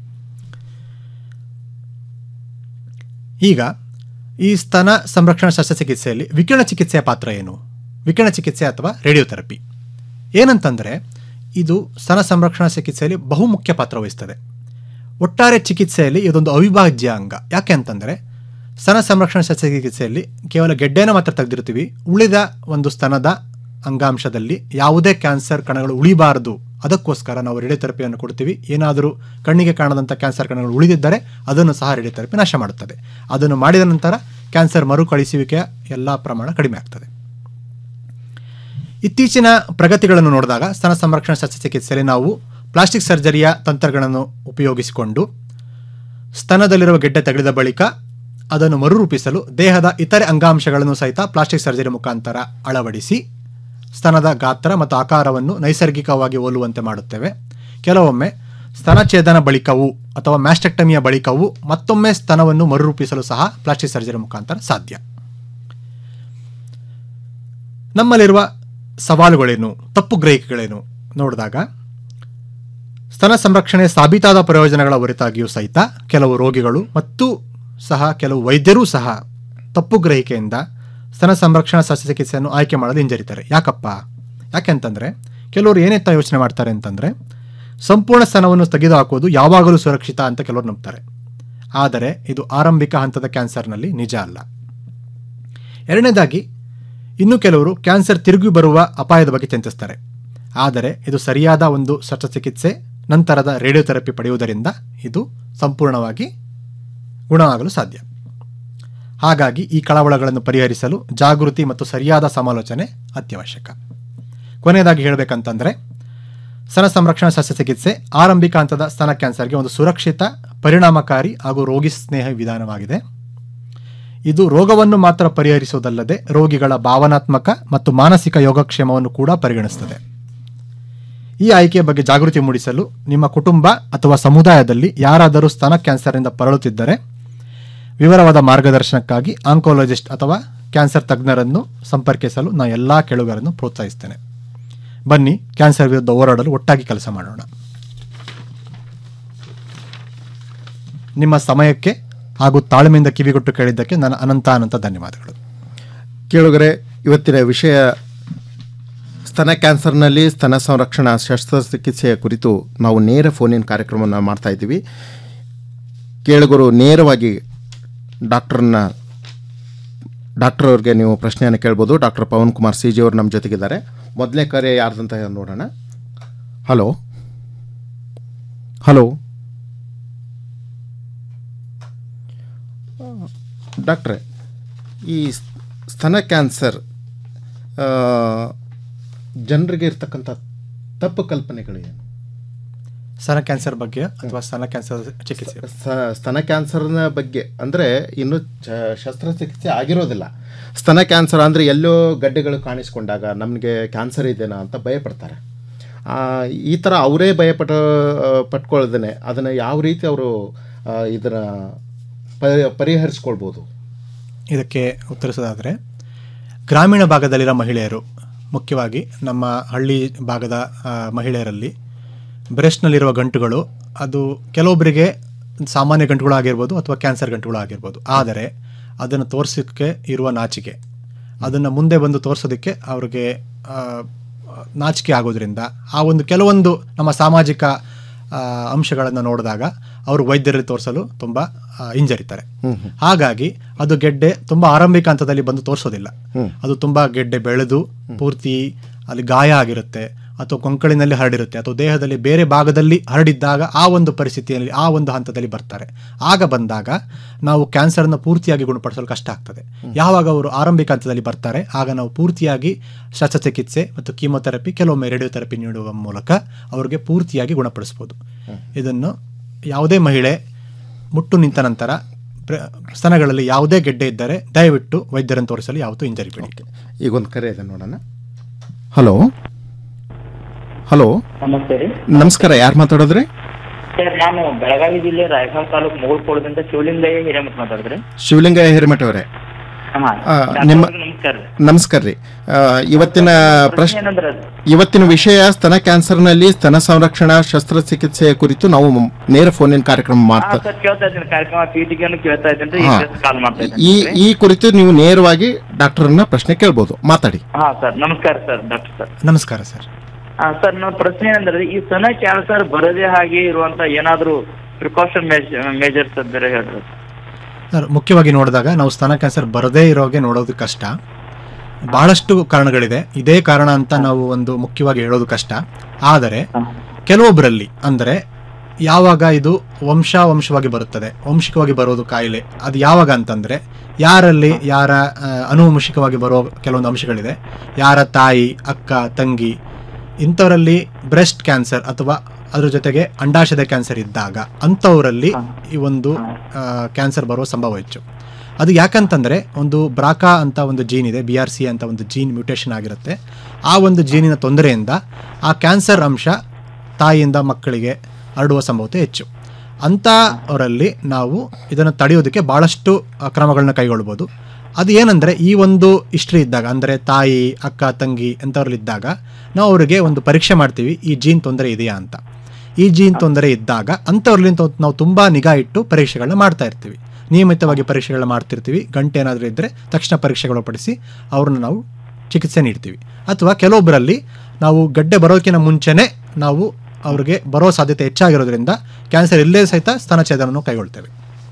ಈಗ ಈ ಸ್ತನ ಸಂರಕ್ಷಣಾ ಶಸ್ತ್ರಚಿಕಿತ್ಸೆಯಲ್ಲಿ ವಿಕಿರಣ ಚಿಕಿತ್ಸೆಯ ಪಾತ್ರ ಏನು ವಿಕಿರಣ ಚಿಕಿತ್ಸೆ ಅಥವಾ ರೇಡಿಯೋಥೆರಪಿ ಏನಂತಂದರೆ ಇದು ಸ್ತನ ಸಂರಕ್ಷಣಾ ಚಿಕಿತ್ಸೆಯಲ್ಲಿ ಬಹುಮುಖ್ಯ ಪಾತ್ರ ವಹಿಸ್ತದೆ ಒಟ್ಟಾರೆ ಚಿಕಿತ್ಸೆಯಲ್ಲಿ ಇದೊಂದು ಅವಿಭಾಜ್ಯ ಅಂಗ ಯಾಕೆ ಅಂತಂದರೆ ಸ್ತನ ಸಂರಕ್ಷಣಾ ಶಸ್ತ್ರಚಿಕಿತ್ಸೆಯಲ್ಲಿ ಕೇವಲ ಗೆಡ್ಡೆನ ಮಾತ್ರ ತೆಗೆದಿರ್ತೀವಿ ಉಳಿದ ಒಂದು ಸ್ತನದ ಅಂಗಾಂಶದಲ್ಲಿ ಯಾವುದೇ ಕ್ಯಾನ್ಸರ್ ಕಣಗಳು ಉಳಿಬಾರದು ಅದಕ್ಕೋಸ್ಕರ ನಾವು ರೇಡಿಯೋಥೆರಪಿಯನ್ನು ಕೊಡ್ತೀವಿ ಏನಾದರೂ ಕಣ್ಣಿಗೆ ಕಾಣದಂಥ ಕ್ಯಾನ್ಸರ್ ಕಣಗಳು ಉಳಿದಿದ್ದರೆ ಅದನ್ನು ಸಹ ರೇಡಿಯೋಥೆರಪಿ ನಾಶ ಮಾಡುತ್ತದೆ ಅದನ್ನು ಮಾಡಿದ ನಂತರ ಕ್ಯಾನ್ಸರ್ ಮರುಕಳಿಸುವಿಕೆಯ ಎಲ್ಲ ಪ್ರಮಾಣ ಕಡಿಮೆ ಆಗ್ತದೆ ಇತ್ತೀಚಿನ ಪ್ರಗತಿಗಳನ್ನು ನೋಡಿದಾಗ ಸ್ತನ ಸಂರಕ್ಷಣಾ ಶಸ್ತ್ರಚಿಕಿತ್ಸೆಯಲ್ಲಿ ನಾವು ಪ್ಲಾಸ್ಟಿಕ್ ಸರ್ಜರಿಯ ತಂತ್ರಗಳನ್ನು ಉಪಯೋಗಿಸಿಕೊಂಡು ಸ್ತನದಲ್ಲಿರುವ ಗೆಡ್ಡೆ ತೆಗೆದ ಬಳಿಕ ಅದನ್ನು ಮರುರೂಪಿಸಲು ದೇಹದ ಇತರೆ ಅಂಗಾಂಶಗಳನ್ನು ಸಹಿತ ಪ್ಲಾಸ್ಟಿಕ್ ಸರ್ಜರಿ ಮುಖಾಂತರ ಅಳವಡಿಸಿ ಸ್ತನದ ಗಾತ್ರ ಮತ್ತು ಆಕಾರವನ್ನು ನೈಸರ್ಗಿಕವಾಗಿ ಹೋಲುವಂತೆ ಮಾಡುತ್ತೇವೆ ಕೆಲವೊಮ್ಮೆ ಸ್ತನಛೇದನ ಬಳಿಕವೂ ಅಥವಾ ಮ್ಯಾಸ್ಟೆಕ್ಟಮಿಯ ಬಳಿಕವೂ ಮತ್ತೊಮ್ಮೆ ಸ್ತನವನ್ನು ಮರುರೂಪಿಸಲು ಸಹ ಪ್ಲಾಸ್ಟಿಕ್ ಸರ್ಜರಿ ಮುಖಾಂತರ ಸಾಧ್ಯ ನಮ್ಮಲ್ಲಿರುವ ಸವಾಲುಗಳೇನು ತಪ್ಪು ಗ್ರಹಿಕೆಗಳೇನು ನೋಡಿದಾಗ ಸ್ತನ ಸಂರಕ್ಷಣೆ ಸಾಬೀತಾದ ಪ್ರಯೋಜನಗಳ ಹೊರತಾಗಿಯೂ ಸಹಿತ ಕೆಲವು ರೋಗಿಗಳು ಮತ್ತು ಸಹ ಕೆಲವು ವೈದ್ಯರೂ ಸಹ ತಪ್ಪು ಗ್ರಹಿಕೆಯಿಂದ ಸ್ತನ ಸಂರಕ್ಷಣಾ ಶಸ್ತ್ರಚಿಕಿತ್ಸೆಯನ್ನು ಆಯ್ಕೆ ಮಾಡಲು ಹಿಂಜರಿತಾರೆ ಯಾಕಪ್ಪ ಯಾಕೆಂತಂದರೆ ಕೆಲವರು ಏನೆತ್ತ ಯೋಚನೆ ಮಾಡ್ತಾರೆ ಅಂತಂದರೆ ಸಂಪೂರ್ಣ ಸ್ತನವನ್ನು ತೆಗೆದು ಹಾಕೋದು ಯಾವಾಗಲೂ ಸುರಕ್ಷಿತ ಅಂತ ಕೆಲವರು ನಂಬ್ತಾರೆ ಆದರೆ ಇದು ಆರಂಭಿಕ ಹಂತದ ಕ್ಯಾನ್ಸರ್ನಲ್ಲಿ ನಿಜ ಅಲ್ಲ ಎರಡನೇದಾಗಿ ಇನ್ನು ಕೆಲವರು ಕ್ಯಾನ್ಸರ್ ತಿರುಗಿ ಬರುವ ಅಪಾಯದ ಬಗ್ಗೆ ಚಿಂತಿಸ್ತಾರೆ ಆದರೆ ಇದು ಸರಿಯಾದ ಒಂದು ಶಸ್ತ್ರಚಿಕಿತ್ಸೆ ನಂತರದ ರೇಡಿಯೋಥೆರಪಿ ಪಡೆಯುವುದರಿಂದ ಇದು ಸಂಪೂರ್ಣವಾಗಿ ಗುಣವಾಗಲು ಸಾಧ್ಯ ಹಾಗಾಗಿ ಈ ಕಳವಳಗಳನ್ನು ಪರಿಹರಿಸಲು ಜಾಗೃತಿ ಮತ್ತು ಸರಿಯಾದ ಸಮಾಲೋಚನೆ ಅತ್ಯವಶ್ಯಕ ಕೊನೆಯದಾಗಿ ಹೇಳಬೇಕಂತಂದರೆ ಸ್ತನ ಸಂರಕ್ಷಣಾ ಶಸ್ತ್ರಚಿಕಿತ್ಸೆ ಆರಂಭಿಕ ಹಂತದ ಸ್ತನ ಕ್ಯಾನ್ಸರ್ಗೆ ಒಂದು ಸುರಕ್ಷಿತ ಪರಿಣಾಮಕಾರಿ ಹಾಗೂ ರೋಗಿ ಸ್ನೇಹ ವಿಧಾನವಾಗಿದೆ ಇದು ರೋಗವನ್ನು ಮಾತ್ರ ಪರಿಹರಿಸುವುದಲ್ಲದೆ ರೋಗಿಗಳ ಭಾವನಾತ್ಮಕ ಮತ್ತು ಮಾನಸಿಕ ಯೋಗಕ್ಷೇಮವನ್ನು ಕೂಡ ಪರಿಗಣಿಸುತ್ತದೆ ಈ ಆಯ್ಕೆಯ ಬಗ್ಗೆ ಜಾಗೃತಿ ಮೂಡಿಸಲು ನಿಮ್ಮ ಕುಟುಂಬ ಅಥವಾ ಸಮುದಾಯದಲ್ಲಿ ಯಾರಾದರೂ ಸ್ತನ ಕ್ಯಾನ್ಸರ್ನಿಂದ ಪರಳುತ್ತಿದ್ದರೆ ವಿವರವಾದ ಮಾರ್ಗದರ್ಶನಕ್ಕಾಗಿ ಆಂಕೋಲಜಿಸ್ಟ್ ಅಥವಾ ಕ್ಯಾನ್ಸರ್ ತಜ್ಞರನ್ನು ಸಂಪರ್ಕಿಸಲು ನಾನು ಎಲ್ಲ ಕೆಳುಗರನ್ನು ಪ್ರೋತ್ಸಾಹಿಸ್ತೇನೆ ಬನ್ನಿ ಕ್ಯಾನ್ಸರ್ ವಿರುದ್ಧ ಹೋರಾಡಲು ಒಟ್ಟಾಗಿ ಕೆಲಸ ಮಾಡೋಣ ನಿಮ್ಮ ಸಮಯಕ್ಕೆ ಹಾಗೂ ತಾಳ್ಮೆಯಿಂದ ಕಿವಿಗೊಟ್ಟು ಕೇಳಿದ್ದಕ್ಕೆ ನನ್ನ ಅನಂತ ಅನಂತ ಧನ್ಯವಾದಗಳು ಕೇಳುಗರೆ ಇವತ್ತಿನ ವಿಷಯ ಸ್ತನ ಕ್ಯಾನ್ಸರ್ನಲ್ಲಿ ಸ್ತನ ಸಂರಕ್ಷಣಾ ಶಸ್ತ್ರಚಿಕಿತ್ಸೆಯ ಕುರಿತು ನಾವು ನೇರ ಫೋನಿನ ಕಾರ್ಯಕ್ರಮವನ್ನು ಮಾಡ್ತಾ ಇದ್ದೀವಿ ಕೇಳುಗರು ನೇರವಾಗಿ ಡಾಕ್ಟರ್ನ ಡಾಕ್ಟರ್ ಅವ್ರಿಗೆ ನೀವು ಪ್ರಶ್ನೆಯನ್ನು ಕೇಳ್ಬೋದು doctor Pavan Kumar C G ಅವರು ನಮ್ಮ ಜೊತೆಗಿದ್ದಾರೆ ಮೊದಲನೇ ಕರೆ ಯಾರ್ದಂತ ನೋಡೋಣ ಹಲೋ ಹಲೋ ಡಾಕ್ಟ್ರೆ ಈ ಸ್ತನ ಕ್ಯಾನ್ಸರ್ ಜನರಿಗೆ ಇರ್ತಕ್ಕಂಥ ತಪ್ಪು ಕಲ್ಪನೆಗಳು ಏನು ಸ್ತನ ಕ್ಯಾನ್ಸರ್ ಬಗ್ಗೆ ಅಥವಾ ಸ್ತನ ಕ್ಯಾನ್ಸರ್ ಚಿಕಿತ್ಸೆ ಸ- ಸ್ತನ ಕ್ಯಾನ್ಸರ್ನ ಬಗ್ಗೆ ಅಂದರೆ ಇನ್ನು ಚ- ಶಸ್ತ್ರಚಿಕಿತ್ಸೆ ಆಗಿರೋದಿಲ್ಲ ಸ್ತನ ಕ್ಯಾನ್ಸರ್ ಅಂದರೆ ಎಲ್ಲೋ ಗಡ್ಡೆಗಳು ಕಾಣಿಸ್ಕೊಂಡಾಗ ನಮಗೆ ಕ್ಯಾನ್ಸರ್ ಇದೆನಾ ಅಂತ ಭಯಪಡ್ತಾರೆ ಆ, ಈ ಥರ ಅವರೇ ಭಯಪಟ್ಟ ಪಟ್ಕೊಳ್ದೇ ಅದನ್ನು ಯಾವ ರೀತಿ ಅವರು ಇದನ್ನು ಪರಿ ಪರಿಹರಿಸ್ಕೊಳ್ಬೋದು ಇದಕ್ಕೆ ಉತ್ತರಿಸೋದಾದರೆ ಗ್ರಾಮೀಣ ಭಾಗದಲ್ಲಿರೋ ಮಹಿಳೆಯರು ಮುಖ್ಯವಾಗಿ ನಮ್ಮ ಹಳ್ಳಿ ಭಾಗದ ಆ, ಮಹಿಳೆಯರಲ್ಲಿ ಬ್ರೆಸ್ಟ್ನಲ್ಲಿರುವ ಗಂಟುಗಳು ಅದು ಕೆಲವೊಬ್ಬರಿಗೆ ಸಾಮಾನ್ಯ ಗಂಟುಗಳು ಆಗಿರ್ಬೋದು ಅಥವಾ ಕ್ಯಾನ್ಸರ್ ಗಂಟುಗಳು ಆಗಿರ್ಬೋದು ಆದರೆ ಅದನ್ನು ತೋರಿಸೋಕ್ಕೆ ಇರುವ ನಾಚಿಕೆ ಅದನ್ನು ಮುಂದೆ ಬಂದು ತೋರಿಸೋದಕ್ಕೆ ಅವ್ರಿಗೆ ಆ, ನಾಚಿಕೆ ಆಗೋದ್ರಿಂದ ಆ ಒಂದು ಕೆಲವೊಂದು ನಮ್ಮ ಸಾಮಾಜಿಕ ಅಂಶಗಳನ್ನು ನೋಡಿದಾಗ ಅವರು ವೈದ್ಯರಲ್ಲಿ ತೋರಿಸಲು ತುಂಬ ಆ, ಹಿಂಜರಿತಾರೆ ಹಾಗಾಗಿ ಅದು ಗೆಡ್ಡೆ ತುಂಬ ಆರಂಭಿಕ ಹಂತದಲ್ಲಿ ಬಂದು ತೋರಿಸೋದಿಲ್ಲ ಹ್ಮ್. ಅದು ತುಂಬ ಗೆಡ್ಡೆ ಬೆಳೆದು ಪೂರ್ತಿ ಅಲ್ಲಿ ಗಾಯ ಆಗಿರುತ್ತೆ ಅಥವಾ ಕೊಂಕಳಿನಲ್ಲಿ ಹರಡಿರುತ್ತೆ ಅಥವಾ ದೇಹದಲ್ಲಿ ಬೇರೆ ಭಾಗದಲ್ಲಿ ಹರಡಿದ್ದಾಗ ಆ ಒಂದು ಪರಿಸ್ಥಿತಿಯಲ್ಲಿ ಆ ಒಂದು ಹಂತದಲ್ಲಿ ಬರ್ತಾರೆ ಆಗ ಬಂದಾಗ ನಾವು ಕ್ಯಾನ್ಸರ್ನ ಪೂರ್ತಿಯಾಗಿ ಗುಣಪಡಿಸಲು ಕಷ್ಟ ಆಗ್ತದೆ ಯಾವಾಗ ಅವರು ಆರಂಭಿಕ ಹಂತದಲ್ಲಿ ಬರ್ತಾರೆ ಆಗ ನಾವು ಪೂರ್ತಿಯಾಗಿ ಶಸ್ತ್ರಚಿಕಿತ್ಸೆ ಮತ್ತು ಕೀಮೊಥೆರಪಿ ಕೆಲವೊಮ್ಮೆ ರೇಡಿಯೋಥೆರಪಿ ನೀಡುವ ಮೂಲಕ ಅವರಿಗೆ ಪೂರ್ತಿಯಾಗಿ ಗುಣಪಡಿಸ್ಬೋದು ಇದನ್ನು ಯಾವುದೇ ಮಹಿಳೆ ಮುಟ್ಟು ನಿಂತ ನಂತರ ಪ್ರ- ಸ್ತನಗಳಲ್ಲಿ ಯಾವುದೇ ಗೆಡ್ಡೆ ಇದ್ದರೆ ದಯವಿಟ್ಟು ವೈದ್ಯರನ್ನು ತೋರಿಸಲು ಯಾವತ್ತೂ ಹಿಂಜರಿ ಬಿಡಿ ಈಗ ಒಂದು ಕರೆ ಇದೆ ನೋಡೋಣ ಹಲೋ ಹಲೋ ನಮಸ್ತೆ ರೀ ನಮಸ್ಕಾರ ಯಾರು ಮಾತಾಡೋದ್ರಿ ಸರ್ ನಾನು ಬೆಳಗಾವಿ ಜಿಲ್ಲೆ ರಾಯಭಾಗ ತಾಲೂಕು ಮುಗುಳ್ಕೋಳದಿಂದ ಶಿವಲಿಂಗಯ್ಯ ಹಿರೇಮಠ ಮಾತಾಡಿದ್ರಿ ಶಿವಲಿಂಗ ಹಿರೇಮಠ ಅವರೇ ಹಾ ಆ, ನಿಮ್ಮ ನಮಸ್ಕಾರ ರೀ ನಮಸ್ಕಾರ ರೀ ಆ, ಇವತ್ತಿನ ಪ್ರಶ್ನೆ ಏನಂದ್ರೆ ಇವತ್ತಿನ ವಿಷಯ ಸ್ತನ ಕ್ಯಾನ್ಸರ್ನಲ್ಲಿ ಸ್ತನ ಸಂರಕ್ಷಣಾ ಶಸ್ತ್ರಚಿಕಿತ್ಸೆಯ ಕುರಿತು ನಾವು ಮ್- ನೇರ ಫೋನಿನ ಕಾರ್ಯಕ್ರಮ ಹಾ ಮಾಡ್ತಾ ಸರ್ ಕೇಳ್ತಾ ಇದ್ದೀನಿ ಕಾರ್ಯಕ್ರಮ ಪೀಠಿಗೆಯನ್ನು ಕೇಳ್ತಾ ಇದ್ದೀನಿ ಹಾ. ಕಾಲ್ ಮಾಡ್ತಾ ಈ ಇದ್ದೀನಿ ಈ ಕುರಿತು ನೀವು ನೇರವಾಗಿ ಡಾಕ್ಟರ್ನ ಪ್ರಶ್ನೆ ಕೇಳ್ಬೋದು ಮಾತಾಡಿ ಹಾ ಸರ್ ನಮಸ್ಕಾರ ಸರ್ ಡಾಕ್ಟರ್ ಸರ್ ನಮಸ್ಕಾರ ಸರ್ ಹಾ ಸರ್ ನನ್ನ ಪ್ರಶ್ನೆ ಏನಂದ್ರೆ ಈ ಸ್ತನ ಕ್ಯಾನ್ಸರ್ ಬರದೇ ಹಾಗೆ ಇರುವಂತ ಏನಾದ್ರು ಪ್ರಿಕಾಷನ್ ಮೇಜರ್ಸ್ ಬೇರೆ ಹೇಳ್ರಿ ಸರ್ ಮುಖ್ಯವಾಗಿ ನೋಡಿದಾಗ ನಾವು ಸ್ತನ ಕ್ಯಾನ್ಸರ್ ಬರದೇ ಇರೋಗೆ ನೋಡೋದು ಕಷ್ಟ ಬಹಳಷ್ಟು ಕಾರಣಗಳಿದೆ ಇದೇ ಕಾರಣ ಅಂತ ನಾವು ಒಂದು ಮುಖ್ಯವಾಗಿ ಹೇಳೋದು ಕಷ್ಟ ಆದರೆ ಕೆಲವೊಬ್ಬರಲ್ಲಿ ಅಂದರೆ ಯಾವಾಗ ಇದು ವಂಶ ವಂಶವಾಗಿ ಬರುತ್ತದೆ ವಂಶಿಕವಾಗಿ ಬರೋದು ಕಾಯಿಲೆ ಅದು ಯಾವಾಗ ಅಂತಂದರೆ ಯಾರಲ್ಲಿ ಯಾರ ಆ, ಅನುವಂಶಿಕವಾಗಿ ಬರೋ ಕೆಲವೊಂದು ಅಂಶಗಳಿದೆ ಯಾರ ತಾಯಿ ಅಕ್ಕ ತಂಗಿ ಇಂಥವರಲ್ಲಿ ಬ್ರೆಸ್ಟ್ ಕ್ಯಾನ್ಸರ್ ಅಥವಾ ಅದ್ರ ಜೊತೆಗೆ ಅಂಡಾಶಯದ ಕ್ಯಾನ್ಸರ್ ಇದ್ದಾಗ ಅಂಥವರಲ್ಲಿ ಈ ಒಂದು ಕ್ಯಾನ್ಸರ್ ಬರುವ ಸಂಭವ ಹೆಚ್ಚು ಅದು ಯಾಕಂತಂದರೆ ಒಂದು ಬ್ರಾಕಾ ಅಂತ ಒಂದು ಜೀನ್ ಇದೆ ಬಿ ಆರ್ ಸಿ ಅಂತ ಒಂದು ಜೀನ್ ಮ್ಯೂಟೇಷನ್ ಆಗಿರುತ್ತೆ ಆ ಒಂದು ಜೀನಿನ ತೊಂದರೆಯಿಂದ ಆ ಕ್ಯಾನ್ಸರ್ ಅಂಶ ತಾಯಿಯಿಂದ ಮಕ್ಕಳಿಗೆ ಹರಡುವ ಸಂಭವತೆ ಹೆಚ್ಚು ಅಂಥವರಲ್ಲಿ ನಾವು ಇದನ್ನು ತಡೆಯೋದಕ್ಕೆ ಭಾಳಷ್ಟು ಆ, ಕ್ರಮಗಳನ್ನ ಕೈಗೊಳ್ಬೋದು ಅದು ಏನಂದರೆ ಈ ಒಂದು ಹಿಸ್ಟ್ರಿ ಇದ್ದಾಗ ಅಂದರೆ ತಾಯಿ ಅಕ್ಕ ತಂಗಿ ಅಂಥವ್ರಲ್ಲಿದ್ದಾಗ ನಾವು ಅವರಿಗೆ ಒಂದು ಪರೀಕ್ಷೆ ಮಾಡ್ತೀವಿ ಈ ಜೀನ್ ತೊಂದರೆ ಇದೆಯಾ ಅಂತ ಈ ಜೀನ್ ತೊಂದರೆ ಇದ್ದಾಗ ಅಂಥವ್ರಲ್ಲಿ ತ- ನಾವು ತುಂಬ ನಿಗಾ ಇಟ್ಟು ಪರೀಕ್ಷೆಗಳನ್ನ ಮಾಡ್ತಾ ಇರ್ತೀವಿ ನಿಯಮಿತವಾಗಿ ಪರೀಕ್ಷೆಗಳನ್ನ ಮಾಡ್ತಿರ್ತೀವಿ ಗಂಟೆ ಏನಾದರೂ ಇದ್ದರೆ ತಕ್ಷಣ ಪರೀಕ್ಷೆಗಳು ಪಡಿಸಿ ಅವ್ರನ್ನ ನಾವು ಚಿಕಿತ್ಸೆ ನೀಡ್ತೀವಿ ಅಥವಾ ಕೆಲವೊಬ್ಬರಲ್ಲಿ ನಾವು ಗಡ್ಡೆ ಬರೋದಕ್ಕಿಂತ ಮುಂಚೆನೇ ನಾವು ಅವ್ರಿಗೆ ಬರೋ ಸಾಧ್ಯತೆ ಹೆಚ್ಚಾಗಿರೋದ್ರಿಂದ ಕ್ಯಾನ್ಸರ್ ಇಲ್ಲೇ ಸಹಿತ ಸ್ತನಛೇದನವನ್ನು ಕೈಗೊಳ್ತೇವೆ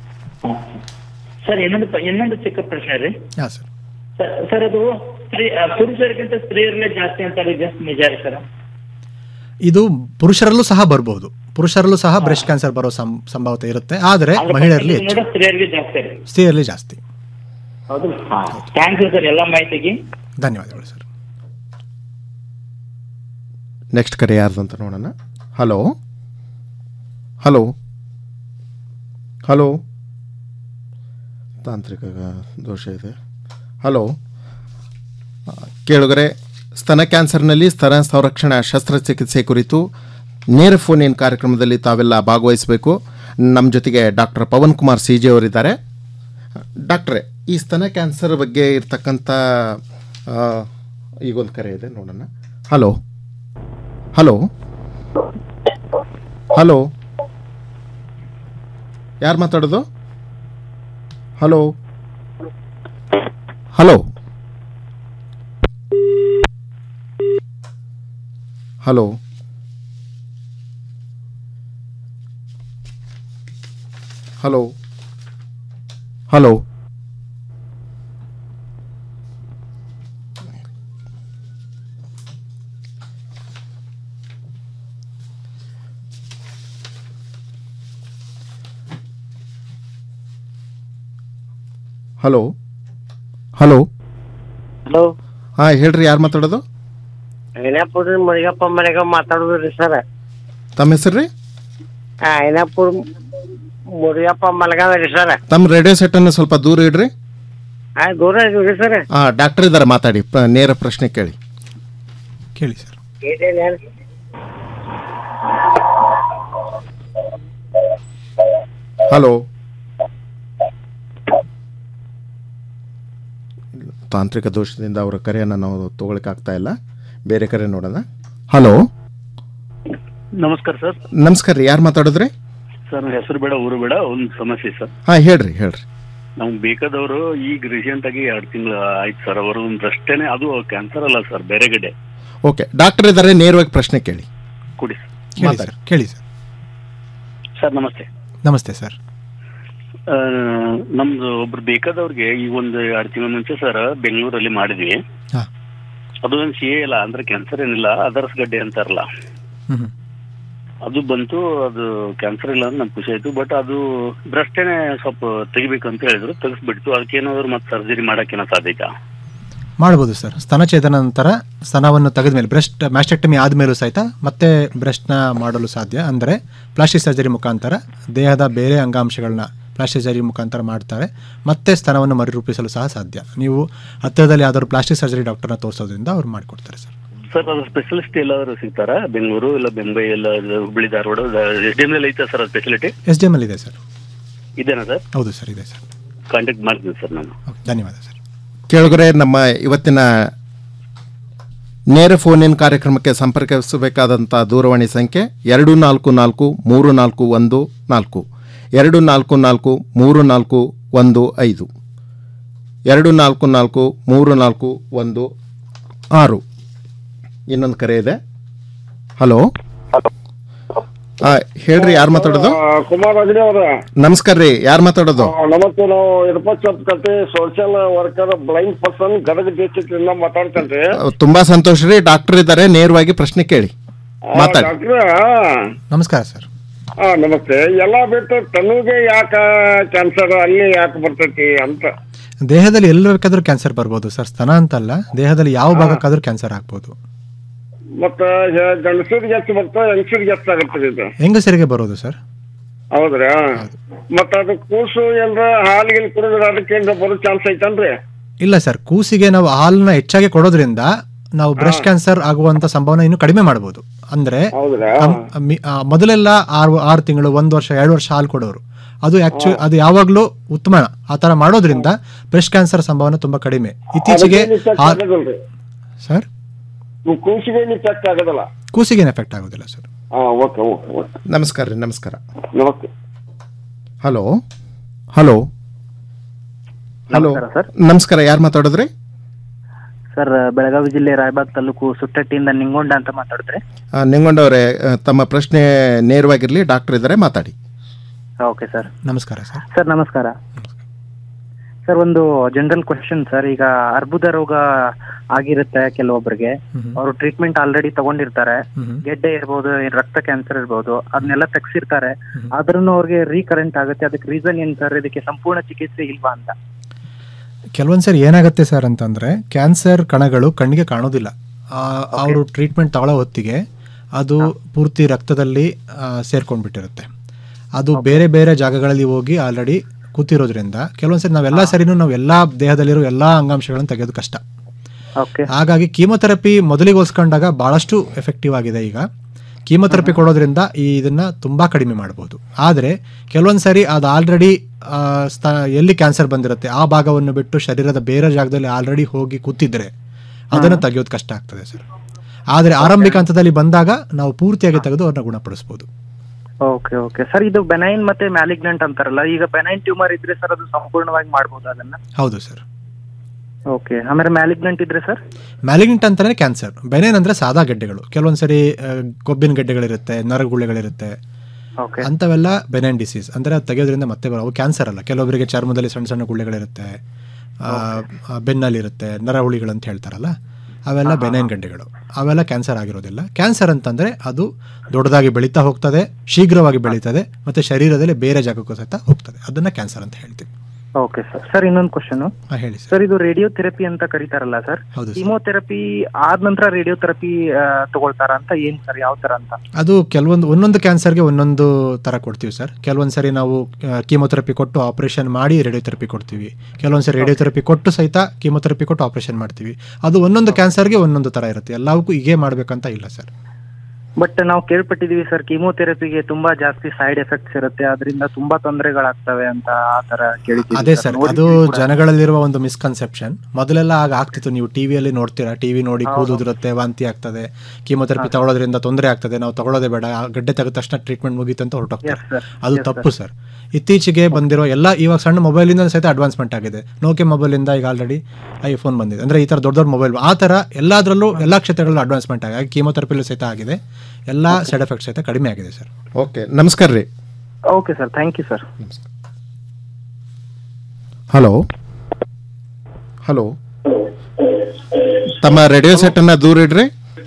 ಸರ್ ಇನ್ನೊಂದು ಪ- ಇನ್ನೊಂದು ಚಿಕ್ಕ ಪ್ರಶ್ನೆ ರೀ ಹಾಂ ಸರ್ ಸರ್ ಸರ್ ಅದು ಸ್ತ್ರೀ ಆ, ಪುರುಷರಿಗಿಂತ ಸ್ತ್ರೀಯರಲ್ಲೇ ಜಾಸ್ತಿ ಅಂತ ಜಸ್ಟ್ ನಿಜ ರೀ ಸರ್ ಇದು ಪುರುಷರಲ್ಲೂ ಸಹ ಬರ್ಬೋದು ಪುರುಷರಲ್ಲೂ ಸಹ ಬ್ರೆಸ್ಟ್ ಕ್ಯಾನ್ಸರ್ ಬರೋ ಸಂ- ಸಂಭವತೆ ಇರುತ್ತೆ ಆದರೆ ಆದ್ರೆ ಮಹಿಳೆಯರಲ್ಲಿ ಪಕ್ಕದಲ್ಲಿ ಹೆಚ್ಚು ನೋಡಿದ್ರೆ ಸ್ತ್ರೀಯರಿಗೆ ಜಾಸ್ತಿ ರೀ ಸ್ತ್ರೀಯರಲ್ಲಿ ಜಾಸ್ತಿ ಹೌದು ಥ್ಯಾಂಕ್ ಯು ಸರ್ ಎಲ್ಲ ಮಾಹಿತಿಗೆ ಧನ್ಯವಾದಗಳು ಸರ್ ನೆಕ್ಸ್ಟ್ ಕರೆ ಯಾರ್ದು ಅಂತ ನೋಡೋಣ ಹಲೋ ಹಲೋ ಹಲೋ ತಾಂತ್ರಿಕ ದೋಷ ಇದೆ ಹಲೋ ಆ, ಕೇಳುಗರೆ ಸ್ತನ ಕ್ಯಾನ್ಸರ್ನಲ್ಲಿ ಸ್ತನ ಸಂರಕ್ಷಣಾ ಶಸ್ತ್ರಚಿಕಿತ್ಸೆ ಕುರಿತು ನೇರ ಫೋನ್ ಇನ್ ಕಾರ್ಯಕ್ರಮದಲ್ಲಿ ತಾವೆಲ್ಲ ಭಾಗವಹಿಸಬೇಕು ನಮ್ಮ ಜೊತೆಗೆ doctor Pavan Kumar C G ಅವರಿದ್ದಾರೆ ಡಾಕ್ಟ್ರೇ ಈ ಸ್ತನ ಕ್ಯಾನ್ಸರ್ ಬಗ್ಗೆ ಇರ್ತಕ್ಕಂಥ ಆ, ಈಗೊಂದು ಕರೆ ಇದೆ ನೋಡೋಣ ಹಲೋ ಹಲೋ ಹಲೋ ಯಾರು ಮಾತಾಡೋದು hello hello hello hello hello hello hello hello ಹಾಂ ಹೇಳ್ರಿ ಯಾರು ಮಾತಾಡೋದು ಐನಾಪುರ ಮುರಿಗಪ್ಪ ಮನೆಗ ಮಾತಾಡುದ್ರಿ ಸರ್ ತಮ್ಮ ಹೆಸರು ರೀ ಐನಾಪುರ ಮುರಿಗಪ್ಪ ಮಲಗಾವ ರೀ ಸರ್ ತಮ್ಮ ರೇಡಿಯೋ ಸೆಟ್ಟನ್ನು ಸ್ವಲ್ಪ ದೂರ ಇಡ್ರಿ ಆ ದೂರ ಇದೀವಿ ಸರ್ ಹಾಂ ಡಾಕ್ಟರ್ ಇದ್ದಾರೆ ಮಾತಾಡಿ ಪ- ನೇರ ಪ್ರಶ್ನೆ ಕೇಳಿ ಕೇಳಿ ಸರ್ ಏನೇನ್ ಹಲೋ ತಾಂತ್ರಿಕ ದೋಷದಿಂದ ಅವರ ಕರೆಯನ್ನು ನಾವು ತಗೊಳಕ್ ಆಗ್ತಾ ಇಲ್ಲ ಬೇರೆ ಕರೆ ನೋಡೋಣ ಹಲೋ ನಮಸ್ಕಾರ ಸರ್ ನಮಸ್ಕಾರ ರೀ ಯಾರು ಮಾತಾಡಿದ್ರಿ ಸರ್ ನನ್ನ ಹೆಸರು ಬೇಡ ಊರು ಬೇಡ ಒಂದು ಸಮಸ್ಯೆ ಸರ್ ಹಾಂ ಹೇಳ್ರಿ ಹೇಳ್ರಿ ನಮ್ಗೆ ಬೇಕಾದವರು ಈಗ ರೀಸೆಂಟ್ ಆಗಿ ಎರಡು ತಿಂಗಳು ಆಯ್ತು ಸರ್ ಅವರು ಒಂದು ಅಷ್ಟೇನೆ ಅದು ಕ್ಯಾನ್ಸರ್ ಅಲ್ಲ ಸರ್ ಬೇರೆ ಗಡೆ ಓಕೆ ಡಾಕ್ಟರ್ ಇದ್ದಾರೆ ನೇರವಾಗಿ ಪ್ರಶ್ನೆ ಕೇಳಿ ಕೊಡಿ ಕೇಳಿ ಮಾತಾಡಿ. ಸರ್ ಕೇಳಿ ಸರ್ ಸರ್ ನಮಸ್ತೆ ನಮಸ್ತೆ ಸರ್ ಆ, ನಮ್ದು ಒಬ್ರು ಬೇಕಾದವ್ರಿಗೆ ಈ ಒಂದು ಎರಡು ತಿಂಗಳ ಮುಂಚೆ ಸರ್ ಬೆಂಗಳೂರಲ್ಲಿ ಮಾಡಿದ್ವಿ ಹಾ. ಅದು ಏನ್ ಸಿ ಎ ಇಲ್ಲ ಅಂದ್ರೆ ಕ್ಯಾನ್ಸರ್ ಏನಿಲ್ಲ ಅದರ್ಸ್ ಗಡ್ಡೆ ಅಂತಾರಲ್ಲ ಹ್ಮ್ ಅದು ಬಂತು ಅದು ಕ್ಯಾನ್ಸರ್ ಇಲ್ಲ ಅಂತ ನಮ್ಗೆ ಖುಷಿ ಆಯ್ತು ಬಟ್ ಅದು ಬ್ರೆಸ್ಟೇನೆ ಸ್ವಲ್ಪ ತೆಗಿಬೇಕು ಅಂತ ಹೇಳಿದ್ರು ತೆಗಿಸ್ಬಿಡ್ತು ಅದಕ್ಕೆ ಏನಾದ್ರು ಮತ್ತೆ ಸರ್ಜರಿ ಮಾಡಕ್ಕೇನೋ ಸಾಧ್ಯತಾ ಮಾಡ್ಬೋದು ಸರ್ ಸ್ತನಛೇದನ ನಂತರ ಸ್ತನವನ್ನು ತೆಗೆದ್ಮೇಲೆ ಬ್ರೆಸ್ಟ್ ಮ್ಯಾಸ್ಟೆಕ್ಟಮಿ ಆದಮೇಲೂ ಸಹಿತ ಮತ್ತೆ ಬ್ರೆಸ್ಟ್ನ ಮಾಡಲು ಸಾಧ್ಯ ಅಂದರೆ ಪ್ಲಾಸ್ಟಿಕ್ ಸರ್ಜರಿ ಮುಖಾಂತರ ದೇಹದ ಬೇರೆ ಅಂಗಾಂಶಗಳನ್ನ ಪ್ಲಾಸ್ಟಿಕ್ ಸರ್ಜರಿ ಮುಖಾಂತರ ಮಾಡ್ತಾರೆ ಮತ್ತೆ ಸ್ತನವನ್ನು ಮರುರೂಪಿಸಲು ಸಹ ಸಾಧ್ಯ ನೀವು ಹತ್ತಿರದಲ್ಲಿ ಯಾವ್ದಾದ್ರು ಪ್ಲಾಸ್ಟಿಕ್ ಸರ್ಜರಿ ಡಾಕ್ಟರ್ನ ತೋರಿಸೋದ್ರಿಂದ ಅವ್ರು ಮಾಡಿಕೊಡ್ತಾರೆ ಸರ್ ಸರ್ ಅದು ಸ್ಪೆಷಲಿಸ್ಟ್ ಎಲ್ಲಾದ್ರು ಸಿಗ್ತಾರಾ ಬೆಂಗಳೂರು ಇಲ್ಲ ಬೆಂಬೈ ಎಲ್ಲ Hubli Dharwad S D M ಐತೆ ಸರ್ ಅದು ಫೆಸಿಲಿಟಿ ಎಸ್ ಡಿ ಎಮ್ ಇದೆ ಸರ್ ಇದೇನಾ ಸರ್ ಹೌದು ಸರ್ ಇದೆ ಸರ್ ಕಾಂಟ್ಯಾಕ್ಟ್ ಮಾಡ್ತೀನಿ ಸರ್ ನಾನು ಧನ್ಯವಾದ ಸರ್ ಕೇಳುಗರೆ ನಮ್ಮ ಇವತ್ತಿನ ನೇರ ಫೋನ್ ಇನ್ ಕಾರ್ಯಕ್ರಮಕ್ಕೆ ಸಂಪರ್ಕಿಸಬೇಕಾದಂಥ ದೂರವಾಣಿ ಸಂಖ್ಯೆ ಎರಡು ನಾಲ್ಕು ನಾಲ್ಕು ಮೂರು ನಾಲ್ಕು ಒಂದು ನಾಲ್ಕು ಎರಡು ನಾಲ್ಕು ನಾಲ್ಕು ಮೂರು ನಾಲ್ಕು ಒಂದು ಐದು ಎರಡು ನಾಲ್ಕು ನಾಲ್ಕು ಮೂರು ನಾಲ್ಕು ಒಂದು ಆರು ಇನ್ನೊಂದು ಕರೆ ಇದೆ ಹಲೋ ಆ, ಹೇಳ್ರಿ ಯಾರು ಮಾತಾಡೋದು ಕುಮಾರ್ ಅಗ್ನಿ ಅವರ ನಮಸ್ಕಾರ ರೀ ಯಾರು ಮಾತಾಡೋದು ನಮಸ್ತೆ ನಾವು ಇಡಪತ್ ಕತೆ social worker blind person Gadag district ಇಂದ ಮಾತಾಡ್ತೇನ್ರಿ ತುಂಬಾ ಸಂತೋಷ ರೀ ಡಾಕ್ಟರ್ ಇದ್ದಾರೆ ನೇರವಾಗಿ ಪ್ರಶ್ನೆ ಕೇಳಿ ಮಾತಾಡಿ ಡಾಕ್ಟ್ರ ನಮಸ್ಕಾರ ಸರ್ ಹಾ ನಮಸ್ತೆ ಎಲ್ಲಾ ಬಿಟ್ಟು ತನುಗೆ ಯಾಕ ಕ್ಯಾನ್ಸರ್ ಅಲ್ಲಿ ಯಾಕೆ ಬರ್ತೈತಿ ಅಂತ ದೇಹದಲ್ಲಿ ಎಲ್ಲಿ ಬೇಕಾದ್ರೂ ಕ್ಯಾನ್ಸರ್ ಬರ್ಬೋದು ಸರ್ ಸ್ತನ ಅಂತಲ್ಲ ದೇಹದಲ್ಲಿ ಯಾವ ಭಾಗಕ್ಕಾದ್ರೂ ಕ್ಯಾನ್ಸರ್ ಆಗ್ಬೋದು ಮತ್ತ ಹೆ- ಗಂಡಸರಿಗೆ ಎಷ್ಟು ಬರ್ತಾ ಹೆಂಗಸರಿಗೆ ಎಷ್ಟು ಆಗತ್ತದ ಇದು ಹೆಂಗಸರಿಗೆ ಬರೋದು ಸರ್ ಹೌದ್ರಾ ಮತ್ತ ಅದು ಕೂಸು ಏನ್ರ ಹಾಲಿಗೆ ಕುಡಿದ್ರೆ ಅದಕ್ಕೇನ್ರ ಬರೋ ಚಾನ್ಸ್ ಐತನ್ರಿ ಇಲ್ಲ ಸರ್ ಕೂಸಿಗೆ ನಾವು ಹಾಲನ್ನ ಹೆಚ್ಚಾಗಿ ಕೊಡೋದ್ರಿಂದ ನಾವು ಬ್ರೆಸ್ಟ್ ಕ್ಯಾನ್ಸರ್ ಆಗುವಂತ ಸಂಭಾವನೆ ಇನ್ನು ಕಡಿಮೆ ಮಾಡಬಹುದು ಅಂದ್ರೆ ಹೌದ್ರಾ ಅಮ್- ಮಿ- ಆ, ಮೊದಲೆಲ್ಲ ಆರು ಆರು ತಿಂಗಳು ಒಂದು ವರ್ಷ ಎರಡು ವರ್ಷ ಹಾಲು ಕೊಡೋರು ಅದು ಆಕ್ಚು ಅದು ಯಾವಾಗಲೂ ಉತ್ತಮ ಆ ತರ ಮಾಡೋದ್ರಿಂದ ಬ್ರೆಸ್ಟ್ ಕ್ಯಾನ್ಸರ್ ಸಂಭಾವನೆ ತುಂಬಾ ಕಡಿಮೆ ಇತ್ತೀಚೆಗೆ ಅದಕ್ಕೇನ್ effect ಆ- ಆಗೋದಿಲ್ರಿ? ಸರ್ ಕೂಸಿಗೆ ಇಫೆಕ್ಟ್ ಆಗೋದಲ್ಲ ಕೂಸಿಗೆ ಎಫೆಕ್ಟ್ ಆಗೋದಿಲ್ಲ ಸರ್ ಹಾ ಓಕೆ ಓಕೆ ಓಕೆ ನಮಸ್ಕಾರ ರೀ ನಮಸ್ಕಾರ ನಮಸ್ತೆ ಹಲೋ ಹಲೋ ಹಲೋ ನಮಸ್ಕಾರ ಸರ್. ನಮಸ್ಕಾರ ಯಾರು ಮಾತಾಡಿದ್ರಿ ಸರ್ ಬೆಳಗಾವಿ ಜಿಲ್ಲೆ ರಾಯಬಾಗ್ ತಾಲೂಕು ಸುಟ್ಟಟ್ಟಿಯಿಂದ ನಿಂಗೊಂಡ ಅಂತ ಮಾತಾಡಿದ್ರೆ ಆ, ನಿಂಗೊಂಡವರೇ ಆ, ತಮ್ಮ ಪ್ರಶ್ನೆ ನೇರವಾಗಿರಲಿ ಡಾಕ್ಟರ್ ಇದ್ದಾರೆ ಮಾತಾಡಿ ಓಕೆ ಸರ್ ನಮಸ್ಕಾರ ಸರ್ ಸರ್ ನಮಸ್ಕಾರ ಸರ್ ಒಂದು ಜನರಲ್ ಕ್ವೆಶನ್ ಸರ್ ಈಗ ಅರ್ಬುದ ರೋಗ ಆಗಿರುತ್ತೆ ಕೆಲವೊಬ್ಬರಿಗೆ ಅವರು ಟ್ರೀಟ್ಮೆಂಟ್ ಆಲ್ರೆಡಿ ತಗೊಂಡಿರ್ತಾರೆ ಗೆಡ್ಡೆ ಇರ್ಬೋದು ಏನ್ ರಕ್ತ ಕ್ಯಾನ್ಸರ್ ಇರ್ಬೋದು ಅದನ್ನೆಲ್ಲ ತೆಗ್ಸಿರ್ತಾರೆ ಆದ್ರೂ ಅವ್ರಿಗೆ ರೀಕರೆಂಟ್ ಆಗುತ್ತೆ ಅದಕ್ಕೆ ರೀಸನ್ ಏನ್ ಸರ್ ಇದಕ್ಕೆ ಸಂಪೂರ್ಣ ಚಿಕಿತ್ಸೆ ಇಲ್ವಾ ಅಂತ ಕೆಲವೊಂದ್ಸರಿ ಏನಾಗುತ್ತೆ ಸರ್ ಅಂತಂದ್ರೆ ಕ್ಯಾನ್ಸರ್ ಕಣಗಳು ಕಣ್ಣಿಗೆ ಕಾಣೋದಿಲ್ಲ ಅವರು ಟ್ರೀಟ್ಮೆಂಟ್ ತಗೊಳ್ಳೋ ಹೊತ್ತಿಗೆ ಅದು ಪೂರ್ತಿ ರಕ್ತದಲ್ಲಿ ಆ, ಸೇರ್ಕೊಂಡ್ಬಿಟ್ಟಿರುತ್ತೆ ಅದು ಬೇರೆ ಬೇರೆ ಜಾಗಗಳಲ್ಲಿ ಹೋಗಿ ಆಲ್ರೆಡಿ ಕೂತಿರೋದ್ರಿಂದ ಕೆಲವೊಂದ್ಸರಿ ನಾವೆಲ್ಲ ಸರಿನೂ ನಾವು ಎಲ್ಲ ದೇಹದಲ್ಲಿರೋ ಎಲ್ಲ ಅಂಗಾಂಶಗಳನ್ನು ತೆಗೆಯೋದು ಕಷ್ಟ ಹಾಗಾಗಿ ಕೀಮೊಥೆರಪಿ ಮೊದಲಿಗೆ ಹೋಲಿಸ್ಕೊಂಡಾಗ ಬಹಳಷ್ಟು ಎಫೆಕ್ಟಿವ್ ಆಗಿದೆ ಈಗ ಕೀಮೊಥೆರಪಿ ಕೊಡೋದ್ರಿಂದ ಈ ಇದನ್ನ ತುಂಬಾ ಕಡಿಮೆ ಮಾಡಬಹುದು ಆದರೆ ಕೆಲವೊಂದು ಸರಿ ಅದು ಆಲ್ರೆಡಿ ಎಲ್ಲಿ ಕ್ಯಾನ್ಸರ್ ಬಂದಿರುತ್ತೆ ಆ ಭಾಗವನ್ನು ಬಿಟ್ಟು ಶರೀರದ ಬೇರೆ ಜಾಗದಲ್ಲಿ ಆಲ್ರೆಡಿ ಹೋಗಿ ಕೂತಿದ್ರೆ ಅದನ್ನು ತೆಗೆಯೋದು ಕಷ್ಟ ಆಗ್ತದೆ ಸರ್ ಆದರೆ ಆರಂಭಿಕ ಹಂತದಲ್ಲಿ ಬಂದಾಗ ನಾವು ಪೂರ್ತಿಯಾಗಿ ತೆಗೆದು ಅವ್ರನ್ನ ಗುಣಪಡಿಸಬಹುದು ಓಕೆ ಓಕೆ ಸರ್ ಇದು ಬೆನೈನ್ ಮತ್ತೆ ಮ್ಯಾಲಿಗ್ನೆಂಟ್ ಅಂತಾರಲ್ಲ ಈಗ ಬೆನೈನ್ ಟ್ಯೂಮರ್ ಇದ್ರೆ ಸರ್ ಅದು ಸಂಪೂರ್ಣವಾಗಿ ಮಾಡ್ಬೋದು ಅದನ್ನ ಹೌದು ಸರ್ ಓಕೆ ಆಮೇಲೆ ಮ್ಯಾಲಿಗ್ನೆಂಟ್ ಇದ್ರೆ ಸರ್ ಮ್ಯಾಲಿಗ್ನೆಂಟ್ ಅಂತಾನೆ ಕ್ಯಾನ್ಸರ್ ಬೆನೇನ್ ಅಂದ್ರೆ ಸಾದಾ ಗೆಡ್ಡೆಗಳು ಕೆಲವೊಂದ್ಸರಿ ಆ, ಕೊಬ್ಬಿನ ಗೆಡ್ಡೆಗಳಿರುತ್ತೆ ನರಗುಳ್ಳೆಗಳಿರುತ್ತೆ ಅಂಥವೆಲ್ಲ ಬೆನೈನ್ ಡಿಸೀಸ್ ಅಂದ್ರೆ ಅದು ತೆಗೆಯೋದ್ರಿಂದ ಮತ್ತೆ ಬರೋ ಅವು ಕ್ಯಾನ್ಸರ್ ಅಲ್ಲ ಕೆಲವೊಬ್ಬರಿಗೆ ಚರ್ಮದಲ್ಲಿ ಸಣ್ಣ ಸಣ್ಣ ಗುಳ್ಳೆಗಳಿರುತ್ತೆ ಆ, ಆ, ಬೆನ್ನಲ್ಲಿರುತ್ತೆ ನರಹುಳಿಗಳು ಅಂತ ಹೇಳ್ತಾರಲ್ಲ ಅವೆಲ್ಲ ಬೆನೈನ್ ಗಡ್ಡೆಗಳು ಅವೆಲ್ಲ ಕ್ಯಾನ್ಸರ್ ಆಗಿರೋದಿಲ್ಲ ಕ್ಯಾನ್ಸರ್ ಅಂತಂದ್ರೆ ಅದು ದೊಡ್ಡದಾಗಿ ಬೆಳೀತಾ ಹೋಗ್ತದೆ ಶೀಘ್ರವಾಗಿ ಬೆಳೀತದೆ ಮತ್ತೆ ಶರೀರದಲ್ಲಿ ಬೇರೆ ಜಾಗಕ್ಕೂ ಸಹಿತ ಹೋಗ್ತದೆ ಅದನ್ನ ಕ್ಯಾನ್ಸರ್ ಅಂತ ಹೇಳ್ತೀವಿ ಓಕೆ ಸರ್ ಸರ್ ಇನ್ನೊಂದು ಕ್ವಶನ್ ಹಾ, ಹೇಳಿ ಸರ್ ಸರ್ ಇದು ರೇಡಿಯೋಥೆರಪಿ ಅಂತ ಕರೀತಾರಲ್ಲ ಸರ್ ಹೌದು ಸರ್. ಕೀಮೋಥೆರಪಿ ಆದ ನಂತರ ರೇಡಿಯೋಥೆರಪಿ ತಗೊಳ್ತಾರ ಅಂತ ಏನ್ ಸರ್ ಯಾವ ತರ ಅಂತ ಅದು ಕೆಲವೊಂದು ಒಂದೊಂದು ಕ್ಯಾನ್ಸರ್ಗೆ ಒಂದೊಂದು ಥರ ಕೊಡ್ತೀವಿ ಸರ್ ಕೆಲವೊಂದು ಸರಿ ನಾವು ಕೀಮೊಥೆರಪಿ ಕೊಟ್ಟು ಆಪರೇಷನ್ ಮಾಡಿ ರೇಡಿಯೋಥೆರಪಿ ಕೊಡ್ತೀವಿ ಕೆಲವೊಂದು ಸರಿ ರೇಡಿಯೋಥೆರಪಿ ಕೊಟ್ಟು ಸಹಿತ ಕೀಮೊಥೆರಪಿ ಕೊಟ್ಟು ಆಪರೇಷನ್ ಮಾಡ್ತೀವಿ ಅದು ಒಂದೊಂದು ಕ್ಯಾನ್ಸರ್ಗೆ ಒಂದೊಂದು ಥರ ಇರುತ್ತೆ ಎಲ್ಲವಕ್ಕೂ ಹೀಗೆ ಮಾಡಬೇಕಂತ ಇಲ್ಲ ಸರ್ ಬಟ್ ನಾವು ಕೇಳ್ಪಟ್ಟಿದೀವಿ ಸರ್ ಕೀಮೋಥೆರಪಿಗೆ ತುಂಬಾ ಜಾಸ್ತಿ ಸೈಡ್ ಎಫೆಕ್ಟ್ಸ್ ಇರುತ್ತೆ ಅದರಿಂದ ತುಂಬಾ ತೊಂದರೆಗಳಾಗ್ತವೆ ಅಂತ ಆ ತರ ಕೇಳಿದ್ದೀವಿ ಅದೇ ಸರ್ ಅದು ನೋಡಿದ್ದೀವಿ ಕೂಡ. ಜನಗಳಲ್ಲಿರುವ ಒಂದು ಮಿಸ್ಕನ್ಸೆಪ್ಷನ್ ಮೊದಲೆಲ್ಲ ಆಗ ಆಗ್ತಿತ್ತು ನೀವು ಟಿವಿಯಲ್ಲಿ ನೋಡ್ತೀರಾ ಟಿವಿ ನೋಡಿ ಕೂದಲು ಉದುರುತ್ತೆ ವಾಂತಿ ಆಗ್ತದೆ ಕೀಮೊಥೆರಪಿ ತಗೊಳ್ಳೋದ್ರಿಂದ ತೊಂದರೆ ಆಗ್ತದೆ ನಾವು ತಗೊಳ್ಳೋದೇ ಬೇಡ ಆ ಗಡ್ಡೆ ತೆಗೆದ ತಕ್ಷಣ ಟ್ರೀಟ್ಮೆಂಟ್ ಮುಗೀತು ಅಂತ ಹೊರಟೋಗ್ತಾರೆ sir. ಅದು Yes, ತಪ್ಪು ಸರ್ ಇತ್ತೀಚೆಗೆ ಬಂದಿರೋ ಎಲ್ಲ ಇವಾಗ ಸಣ್ಣ ಮೊಬೈಲಿಂದ ಸಹಿತ ಅಡ್ವಾನ್ಸ್ಮೆಂಟ್ ಆಗಿದೆ ನೋಕೆ ಮೊಬೈಲಿಂದ ಈಗ ಆಲ್ರೆಡಿ ಐಫೋನ್ ಬಂದಿದೆ ಅಂದ್ರೆ ಈ ಥರ ದೊಡ್ಡ ದೊಡ್ಡ ಮೊಬೈಲ್ ಆ ಥರ ಎಲ್ಲದರಲ್ಲೂ ಎಲ್ಲ ಕ್ಷೇತ್ರಗಳಲ್ಲೂ ಅಡ್ವಾನ್ಸ್ಮೆಂಟ್ ಆಗಿದೆ ಕೀಮೊಥೆರಪಿಲೂ ಸಹಿತ ಆಗಿದೆ ಎಲ್ಲ ಸೈಡ್ ಎಫೆಕ್ಟ್ಸ್ ಸಹಿತ ಕಡಿಮೆ ಆಗಿದೆ ಸರ್ ಓಕೆ ನಮಸ್ಕಾರ ರೀ okay sir thank you sir hello hello ತಮ್ಮ ರೇಡಿಯೋ ಸೆಟ್ ಅನ್ನ ದೂರ ಇಡ್ರಿ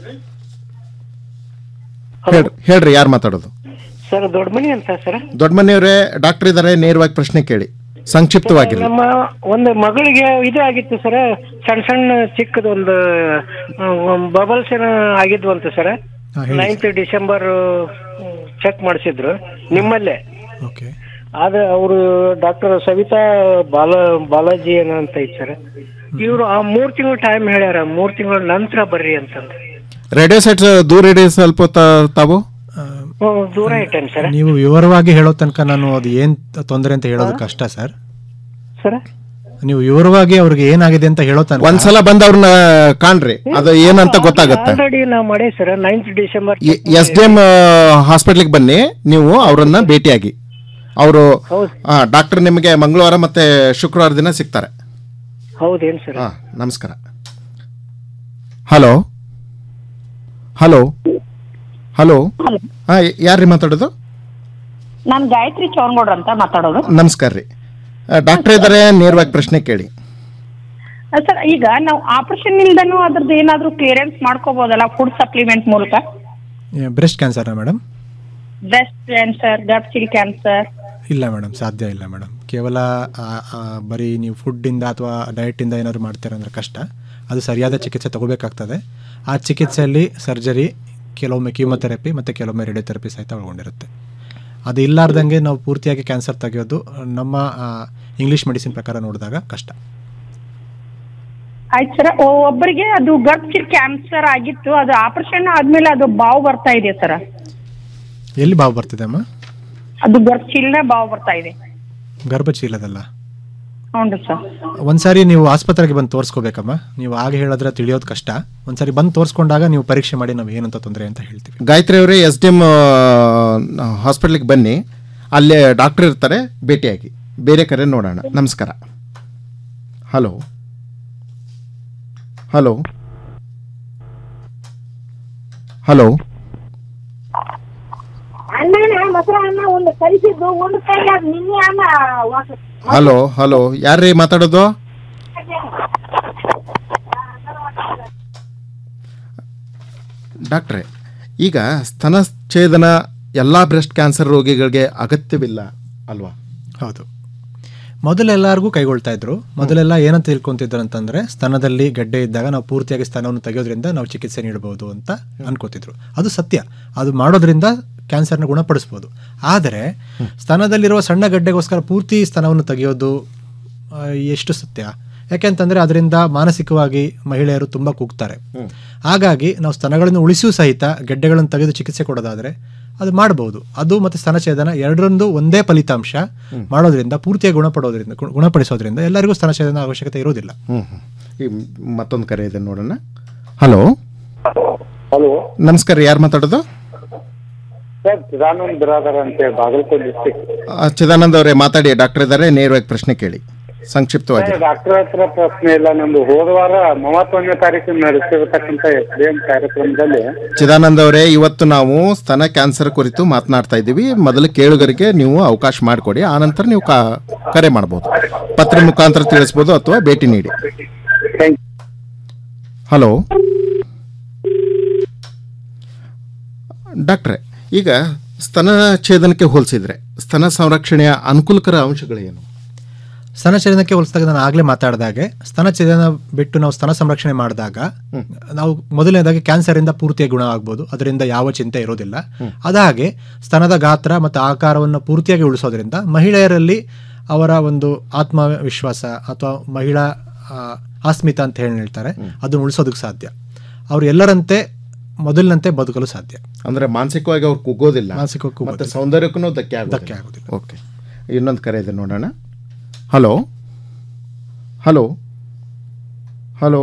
ಹೇಳ್ರಿ ಹೇಳ್ರಿ ಯಾರು ಮಾತಾಡೋದು ಸರ್ ದೊಡ್ಡಮನಿ ಅಂತ ಸರ್ ದೊಡ್ಡ ಮನೆಯವರೇ ಡಾಕ್ಟರ್ ಇದಾರೆ ನೇರವಾಗಿ ಪ್ರಶ್ನೆ ಕೇಳಿ ಸಂಕ್ಷಿಪ್ತವಾಗಿರಲಿ ನಮ್ಮ ಒಂದು ಮಗಳಿಗೆ ಇದು ಆಗಿತ್ತು ಸರ್ ಸಣ್ಣ ಸಣ್ಣ ಚಿಕ್ಕದೊಂದು ಬಬಲ್ಸ್ ಏನೋ ಆಗಿದ್ವಂತ ಸರ್ ಹಾ, ಹೇಳಿ ನೈನ್ತ್ ಡಿಸೆಂಬರ್ ಚೆಕ್ ಮಾಡಿಸಿದ್ರು ನಿಮ್ಮಲ್ಲೇ ಓಕೆ ಆದ್ರೆ ಅವರು ಡಾಕ್ಟರ್ ಸವಿತಾ ಬಾಲ ಬಾಲಾಜಿ ಏನೋ ಅಂತ ಐತಿ ಸರ್ ಇವರು ಆ ಮೂರ್ ತಿಂಗಳು ಟೈಮ್ ಹೇಳ್ಯಾರ ಮೂರ್ ತಿಂಗಳ ನಂತರ ಬರ್ರಿ ಅಂತಂದು ರೇಡಿಯೋ ಸೆಟ್ ದೂರ ಇಡಿ ಸ್ವಲ್ಪ ತ- ತಾವು ಹ್ಮ್, ದೂರ ಇಟ್ಟೇನೆ ಸರ್ ನೀವು ವಿವರವಾಗಿ ಹೇಳೋ ತನಕ ನಾನು ಅದು ಏನ್ ತೊಂದರೆ ಅಂತ ಹೇಳೋದು ಕಷ್ಟ ಸರ್ ಸರ್ ನೀವು ವಿವರವಾಗಿ ಅವ್ರಿಗೆ ಏನಾಗಿದೆ ಅಂತ ಹೇಳೋ ತನಕ ಒಂದ್ಸಲ ಬಂದ್ ಅವ್ರನ್ನ ಕಾಣ್ರಿ ಅದು ಏನಂತ ಗೊತ್ತಾಗತ್ತೆ ಆಲ್ರೆಡಿ ನಾವು ಮಾಡೇ sir ninth December S D M ಹಾಸ್ಪಿಟ್ಲಿಗೆ ಬನ್ನಿ ನೀವು ಅವರನ್ನ ಭೇಟಿಯಾಗಿ ಅವರು ಡಾಕ್ಟರ್ ನಿಮಗೆ ಮಂಗಳವಾರ ಮತ್ತೆ ಶುಕ್ರವಾರ ದಿನ ಸಿಗ್ತಾರೆ ಹೌದೇನ್ ಸರ್ ಹಾ ನಮಸ್ಕಾರ ಹಲೋ ಹಲೋ ಹಲೋ ಹಾ ಯಾರ್ರಿ ಮಾತಾಡೋದು ನಾನು ಗಾಯತ್ರಿ ಚೌನ್ಗೌಡ್ರ ಅಂತ ಮಾತಾಡೋದು ನಮಸ್ಕಾರ ರೀ ಡಾಕ್ಟರ್ ಇದ್ದಾರೆ ನೇರವಾಗಿ ಪ್ರಶ್ನೆ ಕೇಳಿ ಸರ್ ಈಗ ನಾವು ಆಪರೇಷನ್ ಇಲ್ದನೂ ಅದ್ರದ್ದು ಏನಾದ್ರೂ ಕ್ಲಿಯರೆನ್ಸ್ ಮಾಡ್ಕೋಬಹುದಲ್ಲ ಫುಡ್ ಸಪ್ಲಿಮೆಂಟ್ ಮೂಲಕ breast cancer madam breast cancer ಗರ್ಭಚಿಲ್ ಕ್ಯಾನ್ಸರ್ ಇಲ್ಲ ಮೇಡಮ್ ಸಾಧ್ಯ ಇಲ್ಲ ಮೇಡಮ್ ಕೇವಲ ಆ, ಆ, ಬರೀ ನೀವು ಫುಡ್ಡಿಂದ ಅಥವಾ ಡಯಟಿಂದ ಏನಾದ್ರು ಮಾಡ್ತೀರ ಅಂದರೆ ಕಷ್ಟ ಅದು ಸರಿಯಾದ ಚಿಕಿತ್ಸೆ ತಗೋಬೇಕಾಗ್ತದೆ ಆ ಚಿಕಿತ್ಸೆಯಲ್ಲಿ ಸರ್ಜರಿ ಕೆಲವೊಮ್ಮೆ ಕೀಮೊಥೆರಪಿ ಮತ್ತು ಕೆಲವೊಮ್ಮೆ ರೇಡಿಯೋಥೆರಪಿ ಸಹಿತ ಒಳಗೊಂಡಿರುತ್ತೆ ಅದು ಇಲ್ಲಾರ್ದಂಗೆ ನಾವು ಪೂರ್ತಿಯಾಗಿ ಕ್ಯಾನ್ಸರ್ ತೆಗೆಯೋದು ನಮ್ಮ ಇಂಗ್ಲೀಷ್ ಮೆಡಿಸಿನ್ ಪ್ರಕಾರ ನೋಡಿದಾಗ ಕಷ್ಟ ಆಯ್ತು ಸರ್ ಒಬ್ಬರಿಗೆ ಅದು ಗರ್ಭಚಿಲ್ ಕ್ಯಾನ್ಸರ್ ಆಗಿತ್ತು ಅದು ಆಪರೇಷನ್ ಆದ್ಮೇಲೆ ಅದು ಬಾವು ಬರ್ತಾ ಇದೆ ಸರ್ ಎಲ್ಲಿ ಬಾವು ಬರ್ತಿದೆ ಅಮ್ಮ ಅದು ಗರ್ಭಚಿಲ್ನ ಬಾವು ಬರ್ತಾ ಇದೆ ಗರ್ಭಚೀಲದಲ್ಲ ಹೌದು ಸರ್ ಒಂದ್ಸಾರಿ ನೀವು ಆಸ್ಪತ್ರೆಗೆ ಬಂದು ತೋರಿಸ್ಕೋಬೇಕಮ್ಮ ನೀವು ಆಗ ಹೇಳಿದ್ರೆ ತಿಳಿಯೋದು ಕಷ್ಟ ಒಂದ್ಸಾರಿ ಬಂದು ತೋರಿಸ್ಕೊಂಡಾಗ ನೀವು ಪರೀಕ್ಷೆ ಮಾಡಿ ನಾವು ಏನಂತ ತೊಂದರೆ ಅಂತ ಹೇಳ್ತೀವಿ ಗಾಯತ್ರಿ ಅವರೇ ಎಸ್ ಡಿ ಎಂ ಹಾಸ್ಪಿಟ್ಲಿಗೆ ಬನ್ನಿ ಅಲ್ಲೇ ಡಾಕ್ಟರ್ ಇರ್ತಾರೆ ಭೇಟಿಯಾಗಿ ಬೇರೆ ಕರೆ ನೋಡೋಣ ನಮಸ್ಕಾರ ಹಲೋ ಹಲೋ ಹಲೋ ಅಣ್ಣ ಮೊಸರನ್ನ ಒಂದು ಕಲಿಸಿದ್ದು ಒಂದು ಕೈ ನಿನ್ನೆ ಅನ್ನ ವಾಸ ಹಲೋ ಹಲೋ ಯಾರ್ರೀ ಮಾತಾಡೋದು ಡಾಕ್ಟ್ರೆ ಈಗ ಸ್ತನಚ್ಛೇದನ ಎಲ್ಲ ಬ್ರೆಸ್ಟ್ ಕ್ಯಾನ್ಸರ್ ರೋಗಿಗಳಿಗೆ ಅಗತ್ಯವಿಲ್ಲ ಅಲ್ವಾ ಹೌದು ಮೊದಲೆಲ್ಲರಿಗೂ ಕೈಗೊಳ್ತಾ ಇದ್ರು ಮೊದಲೆಲ್ಲ ಏನಂತ ತಿಳ್ಕೊಂತಿದ್ರು ಅಂತಂದ್ರೆ ಸ್ತನದಲ್ಲಿ ಗಡ್ಡೆ ಇದ್ದಾಗ ನಾವು ಪೂರ್ತಿಯಾಗಿ ಸ್ತನವನ್ನು ತೆಗೆಯೋದ್ರಿಂದ ನಾವು ಚಿಕಿತ್ಸೆ ನೀಡಬಹುದು ಅಂತ ಅನ್ಕೋತಿದ್ರು ಅದು ಸತ್ಯ ಅದು ಮಾಡೋದ್ರಿಂದ ಕ್ಯಾನ್ಸರ್ನ ಗುಣಪಡಿಸ್ಬೋದು ಆದರೆ ಸ್ತನದಲ್ಲಿರುವ ಸಣ್ಣ ಗಡ್ಡೆಗೋಸ್ಕರ ಪೂರ್ತಿ ಸ್ತನವನ್ನು ತೆಗೆಯೋದು ಆ, ಎಷ್ಟು ಸತ್ಯ ಯಾಕೆಂತಂದ್ರೆ ಅದರಿಂದ ಮಾನಸಿಕವಾಗಿ ಮಹಿಳೆಯರು ತುಂಬ ಕುಗ್ತಾರೆ ಹಾಗಾಗಿ ನಾವು ಸ್ತನಗಳನ್ನು ಉಳಿಸೂ ಸಹಿತ ಗೆಡ್ಡೆಗಳನ್ನು ತೆಗೆದು ಚಿಕಿತ್ಸೆ ಕೊಡೋದಾದ್ರೆ ಅದು ಮಾಡಬಹುದು ಅದು ಮತ್ತೆ ಸ್ತನಛೇದನ ಎರಡರೊಂದು ಒಂದೇ ಫಲಿತಾಂಶ ಮಾಡೋದ್ರಿಂದ ಪೂರ್ತಿಯಾಗಿ ಗುಣಪಡೋದ್ರಿಂದ ಗುಣ- ಗುಣಪಡಿಸೋದ್ರಿಂದ ಎಲ್ಲರಿಗೂ ಸ್ತನಛೇದನ ಅವಶ್ಯಕತೆ ಇರೋದಿಲ್ಲ ಹ್ಮ್ ಹ್ಮ್. ಈ ಮತ್ತೊಂದು ಕರೆ ಇದೆ ನೋಡೋಣ ಹಲೋ ಹಲೋ ನಮಸ್ಕಾರ ಯಾರು ಮಾತಾಡೋದು ಸರ್ ಚಿದಾನಂದ್ ಬಿರಾದರ್ ಅಂತೇಳಿ ಬಾಗಲಕೋಟೆ ಡಿಸ್ಟಿಕ್ ಆ, ಚಿದಾನಂದ್ ಅವರೇ ಮಾತಾಡಿ ಡಾಕ್ಟರ್ ಇದ್ದಾರೆ ನೇರವಾಗಿ ಪ್ರಶ್ನೆ ಕೇಳಿ ಸಂಕ್ಷಿಪ್ತವಾಗಿ ಡಾಕ್ಟರ್ ಹತ್ರ ಪ್ರಶ್ನೆ ಇಲ್ಲ ನಮ್ದು ಹೋದ ವಾರ ಮೂವತ್ತೊಂದನೇ ತಾರೀಕು ನಡೆಸಿರ್ತಕ್ಕಂಥ ಎಸ್ ಡಿ ಎಂ ಕಾರ್ಯಕ್ರಮದಲ್ಲಿ ಚಿದಾನಂದ್ ಅವರೇ ಇವತ್ತು ನಾವು ಸ್ತನ ಕ್ಯಾನ್ಸರ್ ಕುರಿತು ಮಾತನಾಡ್ತಾ ಇದ್ದೀವಿ ಮೊದಲು ಕೇಳುಗರಿಗೆ ನೀವು ಅವಕಾಶ ಮಾಡಿಕೊಡಿ ಆನಂತರ ನೀವು ಕಾ- ಕರೆ ಮಾಡಬಹುದು ಪತ್ರ ಮುಖಾಂತರ ತಿಳಿಸ್ಬೋದು ಅಥವಾ ಭೇಟಿ ನೀಡಿ ಹಲೋ ಡಾಕ್ಟ್ರೆ ಈಗ ಸ್ತನ ಛೇದನಕ್ಕೆ ಹೋಲಿಸಿದ್ರೆ ಸ್ತನ ಸಂರಕ್ಷಣೆಯ ಅನುಕೂಲಕರ ಅಂಶಗಳೇನು ಸ್ತನಛೇದನಕ್ಕೆ ಹೋಲಿಸಿದಾಗ ನಾನು ಆಗಲೇ ಮಾತಾಡಿದಾಗೆ ಸ್ತನಛೇದನ ಬಿಟ್ಟು ನಾವು ಸ್ತನ ಸಂರಕ್ಷಣೆ ಮಾಡಿದಾಗ ನಾವು ಮೊದಲನೇದಾಗಿ ಕ್ಯಾನ್ಸರಿಂದ ಪೂರ್ತಿಯಾಗಿ ಗುಣ ಆಗ್ಬೋದು ಅದರಿಂದ ಯಾವ ಚಿಂತೆ ಇರೋದಿಲ್ಲ ಅದಾಗೆ ಸ್ತನದ ಗಾತ್ರ ಮತ್ತು ಆಕಾರವನ್ನು ಪೂರ್ತಿಯಾಗಿ ಉಳಿಸೋದ್ರಿಂದ ಮಹಿಳೆಯರಲ್ಲಿ ಅವರ ಒಂದು ಆತ್ಮವಿಶ್ವಾಸ ಅಥವಾ ಮಹಿಳಾ ಆ, ಆಸ್ಮಿತ ಅಂತ ಹೇಳಿ ಹೇಳ್ತಾರೆ ಅದನ್ನು ಉಳಿಸೋದಕ್ಕೆ ಸಾಧ್ಯ ಅವರು ಎಲ್ಲರಂತೆ ಮೊದಲಿನಂತೆ ಬದುಕಲು ಸಾಧ್ಯ ಅಂದ್ರೆ ಮಾನಸಿಕವಾಗಿ ಅವ್ರು ಕುಗ್ಗೋದಿಲ್ಲ ಮಾನಸಿಕವಾಗಿ ಮತ್ತೆ ಸೌಂದರ್ಯಕ್ಕೂ ಧಕ್ಕೆ ಆಗೋದಿಲ್ಲ ಧಕ್ಕೆ ಆಗೋದಿಲ್ಲ ಓಕೆ ಇನ್ನೊಂದು ಕರೆ ಇದೆ ನೋಡೋಣ hello hello hello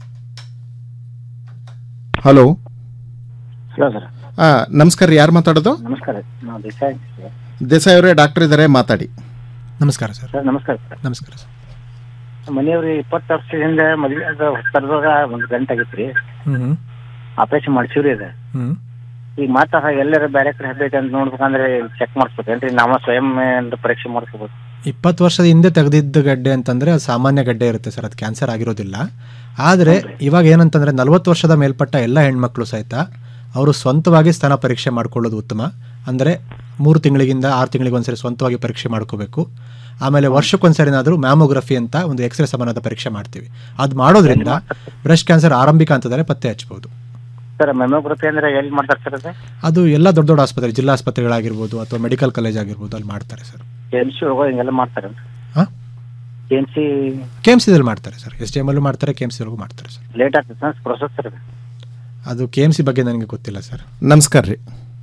hello hello sir ಆ, ನಮಸ್ಕಾರ ಯಾರು ಮಾತಾಡೋದು ನಮಸ್ಕಾರ ನಾವು ದೇಸಾಯಿ ಸರ್ ದೇಸಾಯಿ ಅವರೇ ಡಾಕ್ಟರ್ ಇದ್ದಾರೆ ಮಾತಾಡಿ ನಮಸ್ಕಾರ ಸರ್ ಸರ್ ನಮಸ್ಕಾರ ಸರ್ ನಮಸ್ಕಾರ ಸರ್ ಮನೆಯವ್ರಿ ಇಪ್ಪತ್ತು ವರ್ಷದಿಂದ ಮದುವೆ ಹೊಸ್ತರದಾಗ ಒಂದು ಗಂಟೆ ಆಗಿತ್ತು ರೀ ಹ್ಮ್ ಹ್ಮ್ ಆಪರೇಷನ್ ಮಾಡ್ಸಿವ್ರಿ ಅದು ಹ್ಮ್ ಈಗ ಮಾತ್ರ ಎಲ್ಲಾರ ಬೇರೆ ಕಡೆ ಹಬ್ಬೈತೆ ಅಂತ ನೋಡ್ಬೇಕಂದ್ರೆ ಚೆಕ್ ಮಾಡಿಸ್ಬೇಕೇನ್ರಿ ನಾವ ಸ್ವಯಂ ಏನ್ರ ಪರೀಕ್ಷೆ ಮಾಡಿಸ್ಬೇಕು ಇಪ್ಪತ್ತು ವರ್ಷದ ಹಿಂದೆ ತೆಗೆದಿದ್ದ ಗಡ್ಡೆ ಅಂತಂದರೆ ಅದು ಸಾಮಾನ್ಯ ಗಡ್ಡೆ ಇರುತ್ತೆ ಸರ್ ಅದು ಕ್ಯಾನ್ಸರ್ ಆಗಿರೋದಿಲ್ಲ ಆದರೆ ಇವಾಗ ಏನಂತಂದರೆ ನಲವತ್ತು ವರ್ಷದ ಮೇಲ್ಪಟ್ಟ ಎಲ್ಲ ಹೆಣ್ಮಕ್ಳು ಸಹಿತ ಅವರು ಸ್ವಂತವಾಗಿ ಸ್ತನ ಪರೀಕ್ಷೆ ಮಾಡ್ಕೊಳ್ಳೋದು ಉತ್ತಮ ಅಂದರೆ ಮೂರು ತಿಂಗಳಿಗಿಂದ ಆರು ತಿಂಗಳಿಗೆ ಒಂದ್ಸರಿ ಸ್ವಂತವಾಗಿ ಪರೀಕ್ಷೆ ಮಾಡ್ಕೋಬೇಕು ಆಮೇಲೆ ವರ್ಷಕ್ಕೊಂದ್ಸರಿನಾದರೂ ಮ್ಯಾಮೋಗ್ರಫಿ ಅಂತ ಒಂದು ಎಕ್ಸ್ರೇ ಸಮಾನದ ಪರೀಕ್ಷೆ ಮಾಡ್ತೀವಿ ಅದು ಮಾಡೋದ್ರಿಂದ ಬ್ರೆಸ್ಟ್ ಕ್ಯಾನ್ಸರ್ ಆರಂಭಿಕ ಹಂತದಲ್ಲೇ ಪತ್ತೆ ಹಚ್ಬೋದು ಸರ್ ಮೆಮೊಗ್ರಫಿ ಅಂದ್ರೆ ಎಲ್ಲಿ ಮಾಡ್ತಾರೆ ಸರ್ ಅದು ಅದು ಎಲ್ಲ ದೊಡ್ಡ ದೊಡ್ಡ ಆಸ್ಪತ್ರೆ ಜಿಲ್ಲಾ ಆಸ್ಪತ್ರೆಗಳಾಗಿರ್ಬೋದು ಅಥವಾ ಮೆಡಿಕಲ್ ಕಾಲೇಜ್ ಆಗಿರ್ಬೋದು ಅಲ್ಲಿ ಮಾಡ್ತಾರೆ ಸರ್ ಕೆ ಎಮ್ ಸಿ ಒಳಗೆ ಹಿಂಗೆಲ್ಲ ಮಾಡ್ತಾರೆ ಹಾ? K M C K M ಸಿದಲ್ಲಿ ಮಾಡ್ತಾರೆ ಸರ್ ಎಸ್ ಡಿ ಎಮ್ ಅಲ್ಲೂ ಮಾಡ್ತಾರೆ ಕೆ ಎಮ್ ಸಿದಲ್ಲೂ ಮಾಡ್ತಾರೆ ಸರ್ ಲೇಟ್ ಆಗ್ತದೆ ಸರ್ ಪ್ರೊಸೆಸ್ ಸರ್ ಅದು. ಅದು ಕೆ ಎಮ್ ಸಿ ಬಗ್ಗೆ ನನಗೆ ಗೊತ್ತಿಲ್ಲ ಸರ್ ನಮಸ್ಕಾರ ರೀ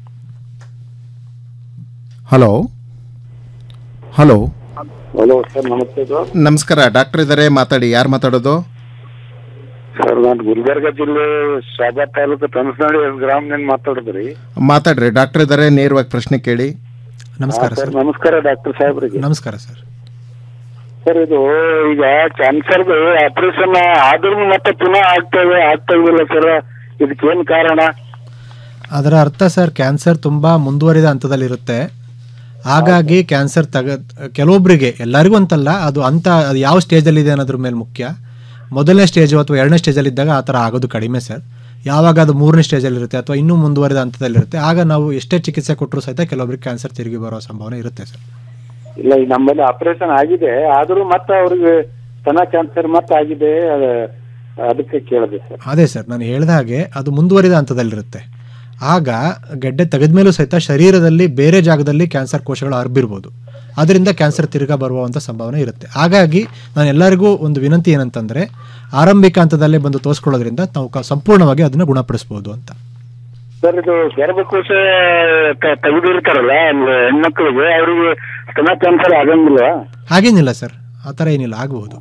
ಹಲೋ ಹಲೋ ಹಲೋ ಸರ್ ನಮಸ್ತೆ ಸರ್ ನಮಸ್ಕಾರ ಡಾಕ್ಟರ್ ಇದ್ದಾರೆ ಮಾತಾಡಿ ಯಾರು ಮಾತಾಡೋದು ಸರ್ ನಾನು ಗುಲ್ಬರ್ಗ ಜಿಲ್ಲೆ ಶಾಬಾ ತಾಲೂಕು ತನಸನಾಡಿ ಗ್ರಾಮದಿಂದ ಮಾತಾಡಿದ್ರಿ ಮಾತಾಡ್ರಿ ಡಾಕ್ಟರ್ ಇದ್ದಾರೆ ನೇರವಾಗಿ ಪ್ರಶ್ನೆ ಕೇಳಿ ನಮಸ್ಕಾರ ಸರ್ ನಮಸ್ಕಾರ ಡಾಕ್ಟರ್ ಸಾಹೇಬ್ರಿಗೆ ನಮಸ್ಕಾರ ಸರ್ ಸರ್ ಇದು ಈಗ ಕ್ಯಾನ್ಸರ್ದು ಆಪರೇಷನ್ ಆದ್ರೂ ಮತ್ತೆ ಪುನಃ ಆಗ್ತದೆ ಆಗ್ತಾ ಇಲ್ಲ ಸರ್ ಇದಕ್ಕೇನ್ ಕಾರಣ ಅದರ ಅರ್ಥ ಸರ್ ಕ್ಯಾನ್ಸರ್ ತುಂಬ ಮುಂದುವರಿದ ಹಂತದಲ್ಲಿರುತ್ತೆ ಹಾಗಾಗಿ ಕ್ಯಾನ್ಸರ್ ತಗ ಕೆಲವೊಬ್ಬರಿಗೆ ಎಲ್ಲರಿಗೂ ಅಂತಲ್ಲ ಅದು ಅಂತ ಅದು ಯಾವ ಸ್ಟೇಜಲ್ಲಿದೆ ಅನ್ನೋದ್ರ ಮೇಲೆ ಮುಖ್ಯ ಮೊದಲನೇ ಸ್ಟೇಜು ಅಥವಾ ಎರಡನೇ ಸ್ಟೇಜಲ್ಲಿ ಇದ್ದಾಗ ಆ ಥರ ಆಗೋದು ಕಡಿಮೆ ಸರ್ ಯಾವಾಗ ಅದು ಮೂರನೇ ಸ್ಟೇಜಲ್ಲಿರುತ್ತೆ ಅಥವಾ ಇನ್ನೂ ಮುಂದುವರಿದ ಹಂತದಲ್ಲಿರುತ್ತೆ ಆಗ ನಾವು ಎಷ್ಟೇ ಚಿಕಿತ್ಸೆ ಕೊಟ್ಟರು ಸಹಿತ ಕೆಲವೊಬ್ಬರಿಗೆ ಕ್ಯಾನ್ಸರ್ ತಿರುಗಿ ಬರೋ ಸಂಭಾವನೆ ಇರುತ್ತೆ ಸರ್ ಇಲ್ಲ ಈಗ ನಮ್ಮಲ್ಲಿ ಆಪರೇಷನ್ ಆಗಿದೆ ಆದ್ರೂ ಮತ್ತೆ ಅವ್ರಿಗೆ ಸ್ತನ ಕ್ಯಾನ್ಸರ್ ಮತ್ತೆ ಆಗಿದೆ ಅದ- ಅದಕ್ಕೆ ಕೇಳಿದೆ ಸರ್ ಅದೇ ಸರ್ ನಾನು ಹೇಳಿದ ಹಾಗೆ ಅದು ಮುಂದುವರಿದ ಹಂತದಲ್ಲಿರುತ್ತೆ ಆಗ ಗೆಡ್ಡೆ ತೆಗೆದ್ಮೇಲೂ ಸಹಿತ ಶರೀರದಲ್ಲಿ ಬೇರೆ ಜಾಗದಲ್ಲಿ ಕ್ಯಾನ್ಸರ್ ಕೋಶಗಳು ಹರಬಿರ್ಬೋದು ಅದರಿಂದ ಕ್ಯಾನ್ಸರ್ ತಿರುಗಾ ಬರುವಂಥ ಸಂಭಾವನೆ ಇರುತ್ತೆ ಹಾಗಾಗಿ ನಾನು ಎಲ್ಲರಿಗೂ ಒಂದು ವಿನಂತಿ ಏನಂತಂದರೆ ಆರಂಭಿಕ ಹಂತದಲ್ಲೇ ಬಂದು ತೋರಿಸ್ಕೊಳ್ಳೋದ್ರಿಂದ ನಾವು ಕ- ಸಂಪೂರ್ಣವಾಗಿ ಅದನ್ನು ಗುಣಪಡಿಸ್ಬೋದು ಅಂತ ಸರ್ ಇದು ಗರ್ಭಕೋಶ ತ- ತೆಗೆದಿರ್ತಾರಲ್ಲ ಅಲ್ಲಿ ಹೆಣ್ಮಕ್ಳಿಗೆ ಅವ್ರಿಗೆ ಸ್ತನ ಕ್ಯಾನ್ಸರ್ ಆಗಂಗಿಲ್ವಾ ಹಾಗೇನಿಲ್ಲ ಸರ್ ಆ ಥರ ಏನಿಲ್ಲ ಆಗಬಹುದು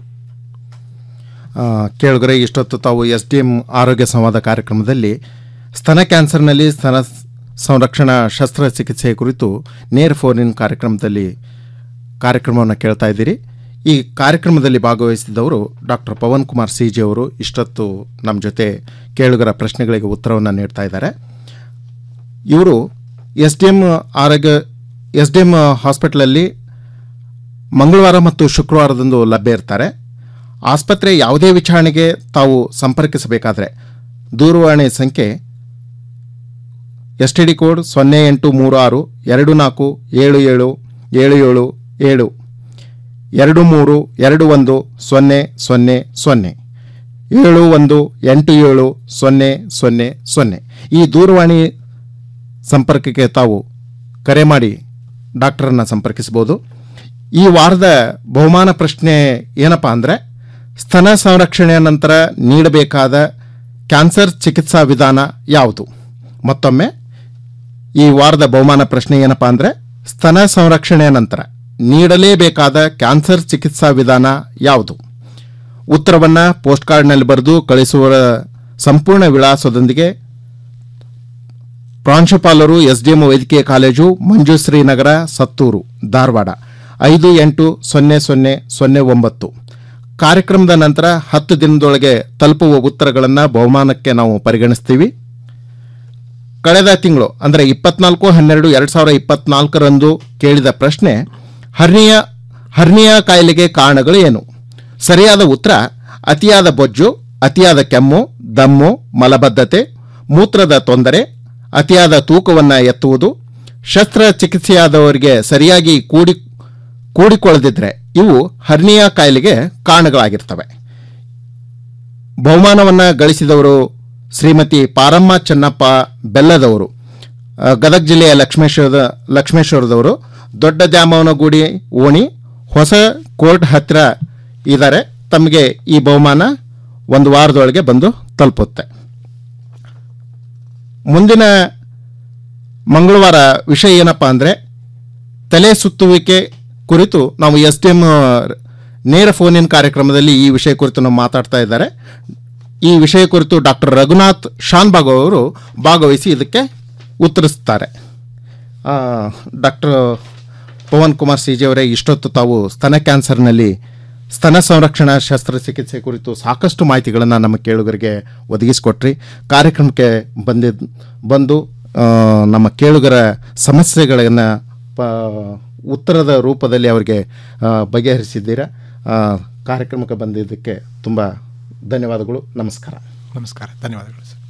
ಆ, ಕೇಳುಗರೆ ಇಷ್ಟೊತ್ತು ತಾವು ಎಸ್ ಡಿ ಎಂ ಆರೋಗ್ಯ ಸಂವಾದ ಕಾರ್ಯಕ್ರಮದಲ್ಲಿ ಸ್ತನ ಕ್ಯಾನ್ಸರ್ನಲ್ಲಿ ಸ್ತನ ಸಂರಕ್ಷಣಾ ಶಸ್ತ್ರಚಿಕಿತ್ಸೆಯ ಕುರಿತು ನೇರ ಫೋನಿನ್ ಕಾರ್ಯಕ್ರಮದಲ್ಲಿ ಕಾರ್ಯಕ್ರಮವನ್ನು ಕೇಳ್ತಾ ಇದ್ದೀರಿ ಈ ಕಾರ್ಯಕ್ರಮದಲ್ಲಿ ಭಾಗವಹಿಸಿದವರು doctor Pavan Kumar C G ಅವರು ಇಷ್ಟೊತ್ತು ನಮ್ಮ ಜೊತೆ ಕೇಳುಗರ ಪ್ರಶ್ನೆಗಳಿಗೆ ಉತ್ತರವನ್ನು ನೀಡ್ತಾ ಇದ್ದಾರೆ ಇವರು ಎಸ್ ಡಿ ಎಮ್ ಆರೋಗ್ಯ ಎಸ್ ಡಿ ಎಮ್ ಹಾಸ್ಪಿಟಲಲ್ಲಿ ಮಂಗಳವಾರ ಮತ್ತು ಶುಕ್ರವಾರದಂದು ಲಭ್ಯ ಇರ್ತಾರೆ ಆಸ್ಪತ್ರೆ ಯಾವುದೇ ವಿಚಾರಣೆಗೆ ತಾವು ಸಂಪರ್ಕಿಸಬೇಕಾದರೆ ದೂರವಾಣಿ ಸಂಖ್ಯೆ ಎಸ್ ಟಿ ಡಿ ಕೋಡ್ ಸೊನ್ನೆ ಎಂಟು ಮೂರು ಆರು ಎರಡು ನಾಲ್ಕು ಏಳು ಏಳು ಏಳು ಏಳು ಏಳು ಎರಡು ಮೂರು ಎರಡು ಒಂದು ಸೊನ್ನೆ ಸೊನ್ನೆ ಸೊನ್ನೆ ಏಳು ಒಂದು ಎಂಟು ಏಳು ಸೊನ್ನೆ ಸೊನ್ನೆ ಸೊನ್ನೆ ಈ ದೂರವಾಣಿ ಸಂಪರ್ಕಕ್ಕೆ ತಾವು ಕರೆ ಮಾಡಿ ಡಾಕ್ಟರನ್ನು ಸಂಪರ್ಕಿಸ್ಬೋದು ಈ ವಾರದ ಬಹುಮಾನ ಪ್ರಶ್ನೆ ಏನಪ್ಪ ಅಂದರೆ ಸ್ತನ ಸಂರಕ್ಷಣೆಯ ನಂತರ ನೀಡಬೇಕಾದ ಕ್ಯಾನ್ಸರ್ ಚಿಕಿತ್ಸಾ ವಿಧಾನ ಯಾವುದು ಮತ್ತೊಮ್ಮೆ ಈ ವಾರದ ಬಹುಮಾನ ಪ್ರಶ್ನೆ ಏನಪ್ಪ ಅಂದರೆ ಸ್ತನ ಸಂರಕ್ಷಣೆಯ ನಂತರ ನೀಡಲೇಬೇಕಾದ ಕ್ಯಾನ್ಸರ್ ಚಿಕಿತ್ಸಾ ವಿಧಾನ ಯಾವುದು ಉತ್ತರವನ್ನು ಪೋಸ್ಟ್ ಕಾರ್ಡ್ನಲ್ಲಿ ಬರೆದು ಕಳಿಸುವ ಸಂಪೂರ್ಣ ವಿಳಾಸದೊಂದಿಗೆ ಪ್ರಾಂಶುಪಾಲರು ಎಸ್ಡಿಎಂ ವೈದ್ಯಕೀಯ ಕಾಲೇಜು ಮಂಜುಶ್ರೀ ನಗರ ಸತ್ತೂರು ಧಾರವಾಡ ಐದು ಎಂಟು ಸೊನ್ನೆ ಸೊನ್ನೆ ಸೊನ್ನೆ ಒಂಬತ್ತು ಕಾರ್ಯಕ್ರಮದ ನಂತರ ಹತ್ತು ದಿನದೊಳಗೆ ತಲುಪುವ ಉತ್ತರಗಳನ್ನು ಬಹುಮಾನಕ್ಕೆ ನಾವು ಪರಿಗಣಿಸ್ತೀವಿ ಕಳೆದ ತಿಂಗಳು ಅಂದರೆ ಇಪ್ಪತ್ನಾಲ್ಕು ಹನ್ನೆರಡು ಎರಡು ಸಾವಿರ ಇಪ್ಪತ್ನಾಲ್ಕರಂದು ಕೇಳಿದ ಪ್ರಶ್ನೆ ಹರ್ನಿಯ ಹರ್ನಿಯಾ ಕಾಯಿಲೆಗೆ ಕಾರಣಗಳು ಏನು ಸರಿಯಾದ ಉತ್ತರ ಅತಿಯಾದ ಬೊಜ್ಜು ಅತಿಯಾದ ಕೆಮ್ಮು ದಮ್ಮು ಮಲಬದ್ಧತೆ ಮೂತ್ರದ ತೊಂದರೆ ಅತಿಯಾದ ತೂಕವನ್ನು ಎತ್ತುವುದು ಶಸ್ತ್ರಚಿಕಿತ್ಸೆಯಾದವರಿಗೆ ಸರಿಯಾಗಿ ಕೂಡಿ ಕೂಡಿಕೊಳ್ಳದಿದ್ದರೆ ಇವು ಹರ್ನಿಯಾ ಕಾಯಿಲೆಗೆ ಕಾರಣಗಳಾಗಿರ್ತವೆ ಬಹುಮಾನವನ್ನು ಗಳಿಸಿದವರು ಶ್ರೀಮತಿ ಪಾರಮ್ಮ ಚೆನ್ನಪ್ಪ ಬೆಲ್ಲದವರು ಆ, ಗದಗ ಜಿಲ್ಲೆಯ ಲಕ್ಷ್ಮೇಶ್ವರದ ಲಕ್ಷ್ಮೇಶ್ವರದವರು ದೊಡ್ಡ ದ್ಯಾಮವನಗುಡಿ ಓಣಿ ಹೊಸ ಕೋರ್ಟ್ ಹತ್ತಿರ ಇದ್ದಾರೆ ತಮಗೆ ಈ ಬಹುಮಾನ ಒಂದು ವಾರದೊಳಗೆ ಬಂದು ತಲುಪುತ್ತೆ ಮುಂದಿನ ಮಂಗಳವಾರ ವಿಷಯ ಏನಪ್ಪ ಅಂದರೆ ತಲೆ ಸುತ್ತುವಿಕೆ ಕುರಿತು ನಾವು ಎಸ್ ಡಿ ಎಮ್ ನೇರ ಫೋನಿನ ಕಾರ್ಯಕ್ರಮದಲ್ಲಿ ಈ ವಿಷಯ ಕುರಿತು ನಾವು ಮಾತಾಡ್ತಾ ಇದ್ದಾರೆ ಈ ವಿಷಯ ಕುರಿತು ಡಾಕ್ಟರ್ ರಘುನಾಥ್ ಶಾನ್ಬಾಗ್ ಅವರು ಭಾಗವಹಿಸಿ ಇದಕ್ಕೆ ಉತ್ತರಿಸ್ತಾರೆ doctor Pavan Kumar C G ಅವರೇ ಇಷ್ಟೊತ್ತು ತಾವು ಸ್ತನ ಕ್ಯಾನ್ಸರ್ನಲ್ಲಿ ಸ್ತನ ಸಂರಕ್ಷಣಾ ಶಸ್ತ್ರಚಿಕಿತ್ಸೆ ಕುರಿತು ಸಾಕಷ್ಟು ಮಾಹಿತಿಗಳನ್ನು ನಮ್ಮ ಕೇಳುಗರಿಗೆ ಒದಗಿಸಿಕೊಟ್ರಿ ಕಾರ್ಯಕ್ರಮಕ್ಕೆ ಬಂದಿದ್ ಬಂದು ಆ, ನಮ್ಮ ಕೇಳುಗರ ಸಮಸ್ಯೆಗಳನ್ನು ಪ ಉತ್ತರದ ರೂಪದಲ್ಲಿ ಅವರಿಗೆ ಆ, ಬಗೆಹರಿಸಿದ್ದೀರಾ ಆ, ಕಾರ್ಯಕ್ರಮಕ್ಕೆ ಬಂದಿದ್ದಕ್ಕೆ ತುಂಬ ಧನ್ಯವಾದಗಳು ನಮಸ್ಕಾರ ನಮಸ್ಕಾರ ಧನ್ಯವಾದಗಳು ಸರ್